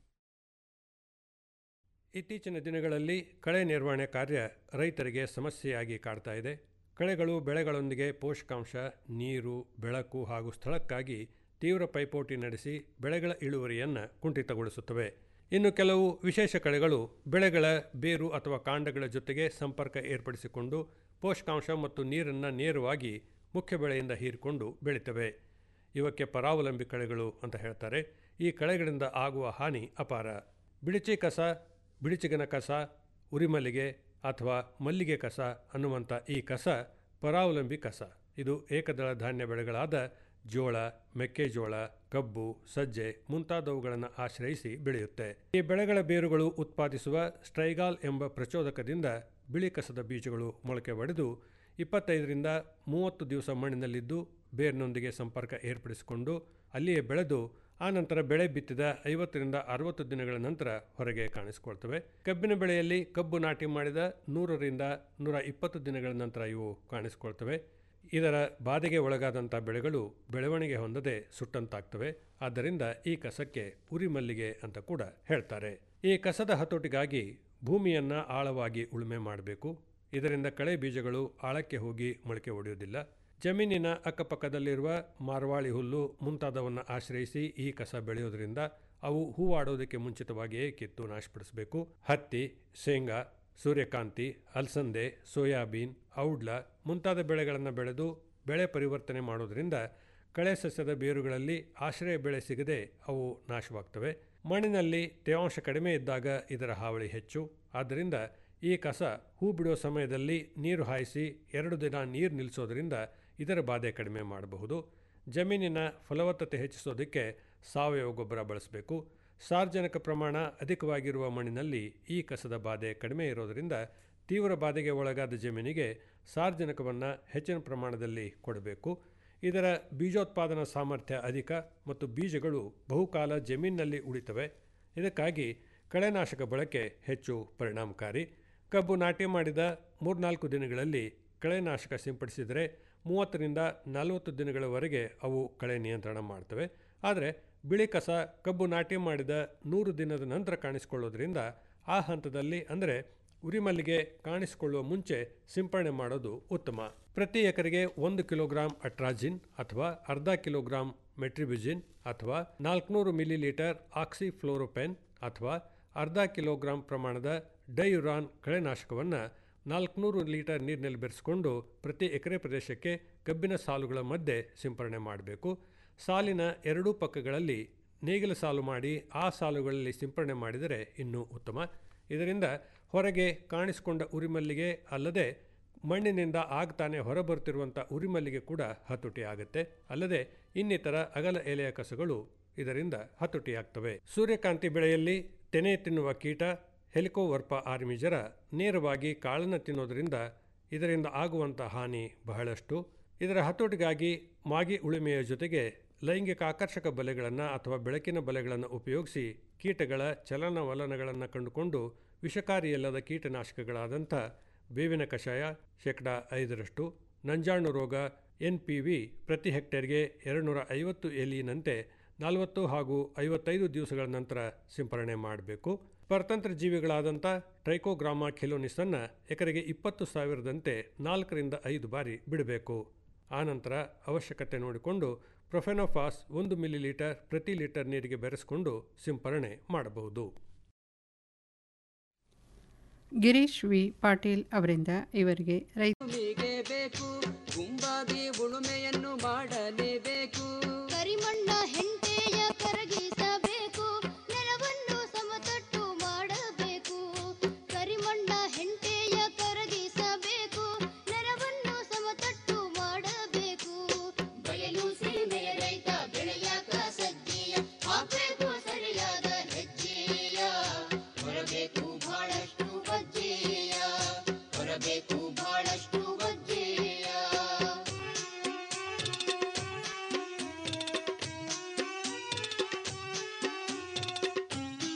ಇತ್ತೀಚಿನ ದಿನಗಳಲ್ಲಿ ಕಳೆ ನಿರ್ವಹಣೆ ಕಾರ್ಯ ರೈತರಿಗೆ ಸಮಸ್ಯೆಯಾಗಿ ಕಾಡ್ತಾ ಇದೆ ಕಳೆಗಳು ಬೆಳೆಗಳೊಂದಿಗೆ ಪೋಷಕಾಂಶ ನೀರು ಬೆಳಕು ಹಾಗೂ ಸ್ಥಳಕ್ಕಾಗಿ ತೀವ್ರ ಪೈಪೋಟಿ ನಡೆಸಿ ಬೆಳೆಗಳ ಇಳುವರಿಯನ್ನು ಕುಂಠಿತಗೊಳಿಸುತ್ತವೆ ಇನ್ನು ಕೆಲವು ವಿಶೇಷ ಕಳೆಗಳು ಬೆಳೆಗಳ ಬೇರು ಅಥವಾ ಕಾಂಡಗಳ ಜೊತೆಗೆ ಸಂಪರ್ಕ ಏರ್ಪಡಿಸಿಕೊಂಡು ಪೋಷಕಾಂಶ ಮತ್ತು ನೀರನ್ನು ನೇರವಾಗಿ ಮುಖ್ಯ ಬೆಳೆಯಿಂದ ಹೀರಿಕೊಂಡು ಬೆಳೀತವೆ ಇವಕ್ಕೆ ಪರಾವಲಂಬಿ ಕಳೆಗಳು ಅಂತ ಹೇಳ್ತಾರೆ ಈ ಕಳೆಗಳಿಂದ ಆಗುವ ಹಾನಿ ಅಪಾರ ಬಿಳಿಚಿ ಕಸ ಬಿಳಿಚಿಗನ ಕಸ ಉರಿಮಲ್ಲಿಗೆ ಅಥವಾ ಮಲ್ಲಿಗೆ ಕಸ ಅನ್ನುವಂಥ ಈ ಕಸ ಪರಾವಲಂಬಿ ಕಸ ಇದು ಏಕದಳ ಧಾನ್ಯ ಬೆಳೆಗಳಾದ ಜೋಳ ಮೆಕ್ಕೆಜೋಳ ಕಬ್ಬು ಸಜ್ಜೆ ಮುಂತಾದವುಗಳನ್ನು ಆಶ್ರಯಿಸಿ ಬೆಳೆಯುತ್ತೆ ಈ ಬೆಳೆಗಳ ಬೇರುಗಳು ಉತ್ಪಾದಿಸುವ ಸ್ಟ್ರೈಗಾಲ್ ಎಂಬ ಪ್ರಚೋದಕದಿಂದ ಬಿಳಿ ಕಸದ ಬೀಜಗಳು ಮೊಳಕೆ ಒಡೆದು ಇಪ್ಪತ್ತೈದರಿಂದ ಮೂವತ್ತು ದಿವಸ ಮಣ್ಣಿನಲ್ಲಿದ್ದು ಬೇರಿನೊಂದಿಗೆ ಸಂಪರ್ಕ ಏರ್ಪಡಿಸಿಕೊಂಡು ಅಲ್ಲಿಯೇ ಬೆಳೆದು ಆ ನಂತರ ಬೆಳೆ ಬಿತ್ತಿದ ಐವತ್ತರಿಂದ ಅರವತ್ತು ದಿನಗಳ ನಂತರ ಹೊರಗೆ ಕಾಣಿಸಿಕೊಳ್ತವೆ ಕಬ್ಬಿನ ಬೆಳೆಯಲ್ಲಿ ಕಬ್ಬು ನಾಟಿ ಮಾಡಿದ ನೂರರಿಂದ ನೂರ ಇಪ್ಪತ್ತು ದಿನಗಳ ನಂತರ ಇವು ಕಾಣಿಸಿಕೊಳ್ತವೆ ಇದರ ಬಾಧೆಗೆ ಒಳಗಾದಂಥ ಬೆಳೆಗಳು ಬೆಳವಣಿಗೆ ಹೊಂದದೆ ಸುಟ್ಟಂತಾಗ್ತವೆ ಆದ್ದರಿಂದ ಈ ಕಸಕ್ಕೆ ಉರಿ ಮಲ್ಲಿಗೆ ಅಂತ ಕೂಡ ಹೇಳ್ತಾರೆ ಈ ಕಸದ ಹತೋಟಿಗಾಗಿ ಭೂಮಿಯನ್ನು ಆಳವಾಗಿ ಉಳುಮೆ ಮಾಡಬೇಕು ಇದರಿಂದ ಕಳೆ ಬೀಜಗಳು ಆಳಕ್ಕೆ ಹೋಗಿ ಮೊಳಕೆ ಒಡೆಯುವುದಿಲ್ಲ ಜಮೀನಿನ ಅಕ್ಕಪಕ್ಕದಲ್ಲಿರುವ ಮಾರ್ವಾಳಿ ಹುಲ್ಲು ಮುಂತಾದವನ್ನು ಆಶ್ರಯಿಸಿ ಈ ಕಸ ಬೆಳೆಯೋದ್ರಿಂದ ಅವು ಹೂವಾಡೋದಕ್ಕೆ ಮುಂಚಿತವಾಗಿಯೇ ಕಿತ್ತು ನಾಶಪಡಿಸಬೇಕು ಹತ್ತಿ ಶೇಂಗಾ ಸೂರ್ಯಕಾಂತಿ ಅಲಸಂದೆ ಸೋಯಾಬೀನ್ ಔಡ್ಲ ಮುಂತಾದ ಬೆಳೆಗಳನ್ನು ಬೆಳೆದು ಬೆಳೆ ಪರಿವರ್ತನೆ ಮಾಡೋದರಿಂದ ಕಳೆ ಸಸ್ಯದ ಬೇರುಗಳಲ್ಲಿ ಆಶ್ರಯ ಬೆಳೆ ಸಿಗದೆ ಅವು ನಾಶವಾಗ್ತವೆ ಮಣ್ಣಿನಲ್ಲಿ ತೇವಾಂಶ ಕಡಿಮೆ ಇದ್ದಾಗ ಇದರ ಹಾವಳಿ ಹೆಚ್ಚು ಆದ್ದರಿಂದ ಈ ಕಸ ಹೂ ಬಿಡೋ ಸಮಯದಲ್ಲಿ ನೀರು ಹಾಯಿಸಿ ಎರಡು ದಿನ ನೀರು ನಿಲ್ಲಿಸೋದ್ರಿಂದ ಇದರ ಬಾಧೆ ಕಡಿಮೆ ಮಾಡಬಹುದು ಜಮೀನಿನ ಫಲವತ್ತತೆ ಹೆಚ್ಚಿಸೋದಕ್ಕೆ ಸಾವಯವ ಗೊಬ್ಬರ ಬಳಸಬೇಕು ಸಾರ್ವಜನಿಕ ಪ್ರಮಾಣ ಅಧಿಕವಾಗಿರುವ ಮಣ್ಣಿನಲ್ಲಿ ಈ ಕಸದ ಬಾಧೆ ಕಡಿಮೆ ಇರೋದರಿಂದ ತೀವ್ರ ಬಾಧೆಗೆ ಒಳಗಾದ ಜಮೀನಿಗೆ ಸಾರ್ವಜನಿಕವನ್ನು ಹೆಚ್ಚಿನ ಪ್ರಮಾಣದಲ್ಲಿ ಕೊಡಬೇಕು ಇದರ ಬೀಜೋತ್ಪಾದನಾ ಸಾಮರ್ಥ್ಯ ಅಧಿಕ ಮತ್ತು ಬೀಜಗಳು ಬಹುಕಾಲ ಜಮೀನಿನಲ್ಲಿ ಉಳಿತವೆ ಇದಕ್ಕಾಗಿ ಕಳೆನಾಶಕ ಬಳಕೆ ಹೆಚ್ಚು ಪರಿಣಾಮಕಾರಿ ಕಬ್ಬು ನಾಟಿ ಮಾಡಿದ ಮೂರ್ನಾಲ್ಕು ದಿನಗಳಲ್ಲಿ ಕಳೆನಾಶಕ ಸಿಂಪಡಿಸಿದರೆ ಮೂವತ್ತರಿಂದ ನಲವತ್ತು ದಿನಗಳವರೆಗೆ ಅವು ಕಳೆ ನಿಯಂತ್ರಣ ಮಾಡ್ತವೆ ಆದರೆ ಬಿಳಿ ಕಸ ಕಬ್ಬು ನಾಟಿ ಮಾಡಿದ ನೂರು ದಿನದ ನಂತರ ಕಾಣಿಸಿಕೊಳ್ಳೋದ್ರಿಂದ ಆ ಹಂತದಲ್ಲಿ ಅಂದರೆ ಉರಿಮಲ್ಲಿಗೆ ಕಾಣಿಸಿಕೊಳ್ಳುವ ಮುಂಚೆ ಸಿಂಪಡಣೆ ಮಾಡೋದು ಉತ್ತಮ ಪ್ರತಿ ಎಕರೆಗೆ ಒಂದು ಕಿಲೋಗ್ರಾಂ ಅಟ್ರಾಜಿನ್ ಅಥವಾ ಅರ್ಧ ಕಿಲೋಗ್ರಾಂ ಮೆಟ್ರಿಬಿಜಿನ್ ಅಥವಾ ನಾಲ್ಕುನೂರು ಮಿಲಿಲೀಟರ್ ಆಕ್ಸಿಫ್ಲೋರೋಪೆನ್ ಅಥವಾ ಅರ್ಧ ಕಿಲೋಗ್ರಾಂ ಪ್ರಮಾಣದ ಡೈಯುರಾನ್ ಕಳೆನಾಶಕವನ್ನು ನಾಲ್ಕುನೂರು ಲೀಟರ್ ನೀರಿನಲ್ಲಿ ಬೆರೆಸಿಕೊಂಡು ಪ್ರತಿ ಎಕರೆ ಪ್ರದೇಶಕ್ಕೆ ಕಬ್ಬಿನ ಸಾಲುಗಳ ಮಧ್ಯೆ ಸಿಂಪರಣೆ ಮಾಡಬೇಕು ಸಾಲಿನ ಎರಡೂ ಪಕ್ಕಗಳಲ್ಲಿ ನೇಗಿಲು ಸಾಲು ಮಾಡಿ ಆ ಸಾಲುಗಳಲ್ಲಿ ಸಿಂಪರಣೆ ಮಾಡಿದರೆ ಇನ್ನೂ ಉತ್ತಮ ಇದರಿಂದ ಹೊರಗೆ ಕಾಣಿಸಿಕೊಂಡ ಉರಿಮಲ್ಲಿಗೆ ಅಲ್ಲದೆ ಮಣ್ಣಿನಿಂದ ಆಗ್ತಾನೆ ಹೊರಬರುತ್ತಿರುವಂಥ ಉರಿಮಲ್ಲಿಗೆ ಕೂಡ ಹತೋಟಿ ಆಗುತ್ತೆ ಅಲ್ಲದೆ ಇನ್ನಿತರ ಅಗಲ ಎಲೆಯ ಕಸಗಳು ಇದರಿಂದ ಹತೋಟಿಯಾಗ್ತವೆ ಸೂರ್ಯಕಾಂತಿ ಬೆಳೆಯಲ್ಲಿ ತೆನೆ ತಿನ್ನುವ ಕೀಟ ಹೆಲಿಕೋವರ್ಪ ಆರ್ಮಿಜರ ನೇರವಾಗಿ ಕಾಳನ್ನು ತಿನ್ನೋದರಿಂದ ಇದರಿಂದ ಆಗುವಂಥ ಹಾನಿ ಬಹಳಷ್ಟು ಇದರ ಹತೋಟಿಗಾಗಿ ಮಾಗಿ ಉಳುಮೆಯ ಜೊತೆಗೆ ಲೈಂಗಿಕ ಆಕರ್ಷಕ ಬಲೆಗಳನ್ನು ಅಥವಾ ಬೆಳಕಿನ ಬಲೆಗಳನ್ನು ಉಪಯೋಗಿಸಿ ಕೀಟಗಳ ಚಲನವಲನಗಳನ್ನು ಕಂಡುಕೊಂಡು ವಿಷಕಾರಿಯಲ್ಲದ ಕೀಟನಾಶಕಗಳಾದಂಥ ಬೇವಿನ ಕಷಾಯ ಶೇಕಡ ಐದರಷ್ಟು ನಂಜಾಣು ರೋಗ ಎನ್ ಪಿ ವಿ ಪ್ರತಿ ಹೆಕ್ಟೇರ್ಗೆ ಎರಡುನೂರ ಐವತ್ತು ಎಲಿನಂತೆ ನಲವತ್ತು ಹಾಗೂ ಐವತ್ತೈದು ದಿವಸಗಳ ನಂತರ ಸಿಂಪರಣೆ ಮಾಡಬೇಕು ಪರತಂತ್ರ ಜೀವಿಗಳಾದಂಥ ಟ್ರೈಕೋಗ್ರಾಮ ಖಿಲೋನಿಸನ್ನು ಎಕರೆಗೆ ಇಪ್ಪತ್ತು ಸಾವಿರದಂತೆ ನಾಲ್ಕರಿಂದ ಐದು ಬಾರಿ ಬಿಡಬೇಕು ಆನಂತರ ಅವಶ್ಯಕತೆ ನೋಡಿಕೊಂಡು ಪ್ರೊಫೆನೋಫಾಸ್ ಒಂದು ಮಿಲಿಲೀಟರ್ ಪ್ರತಿ ಲೀಟರ್ ನೀರಿಗೆ ಬೆರೆಸಿಕೊಂಡು ಸಿಂಪರಣೆ ಮಾಡಬಹುದು ಗಿರೀಶ್ ವಿ ಪಾಟೀಲ್ ಅವರಿಂದ ಇವರಿಗೆ ರೈತ ಭೂಮಿಗೆ ಬೇಕು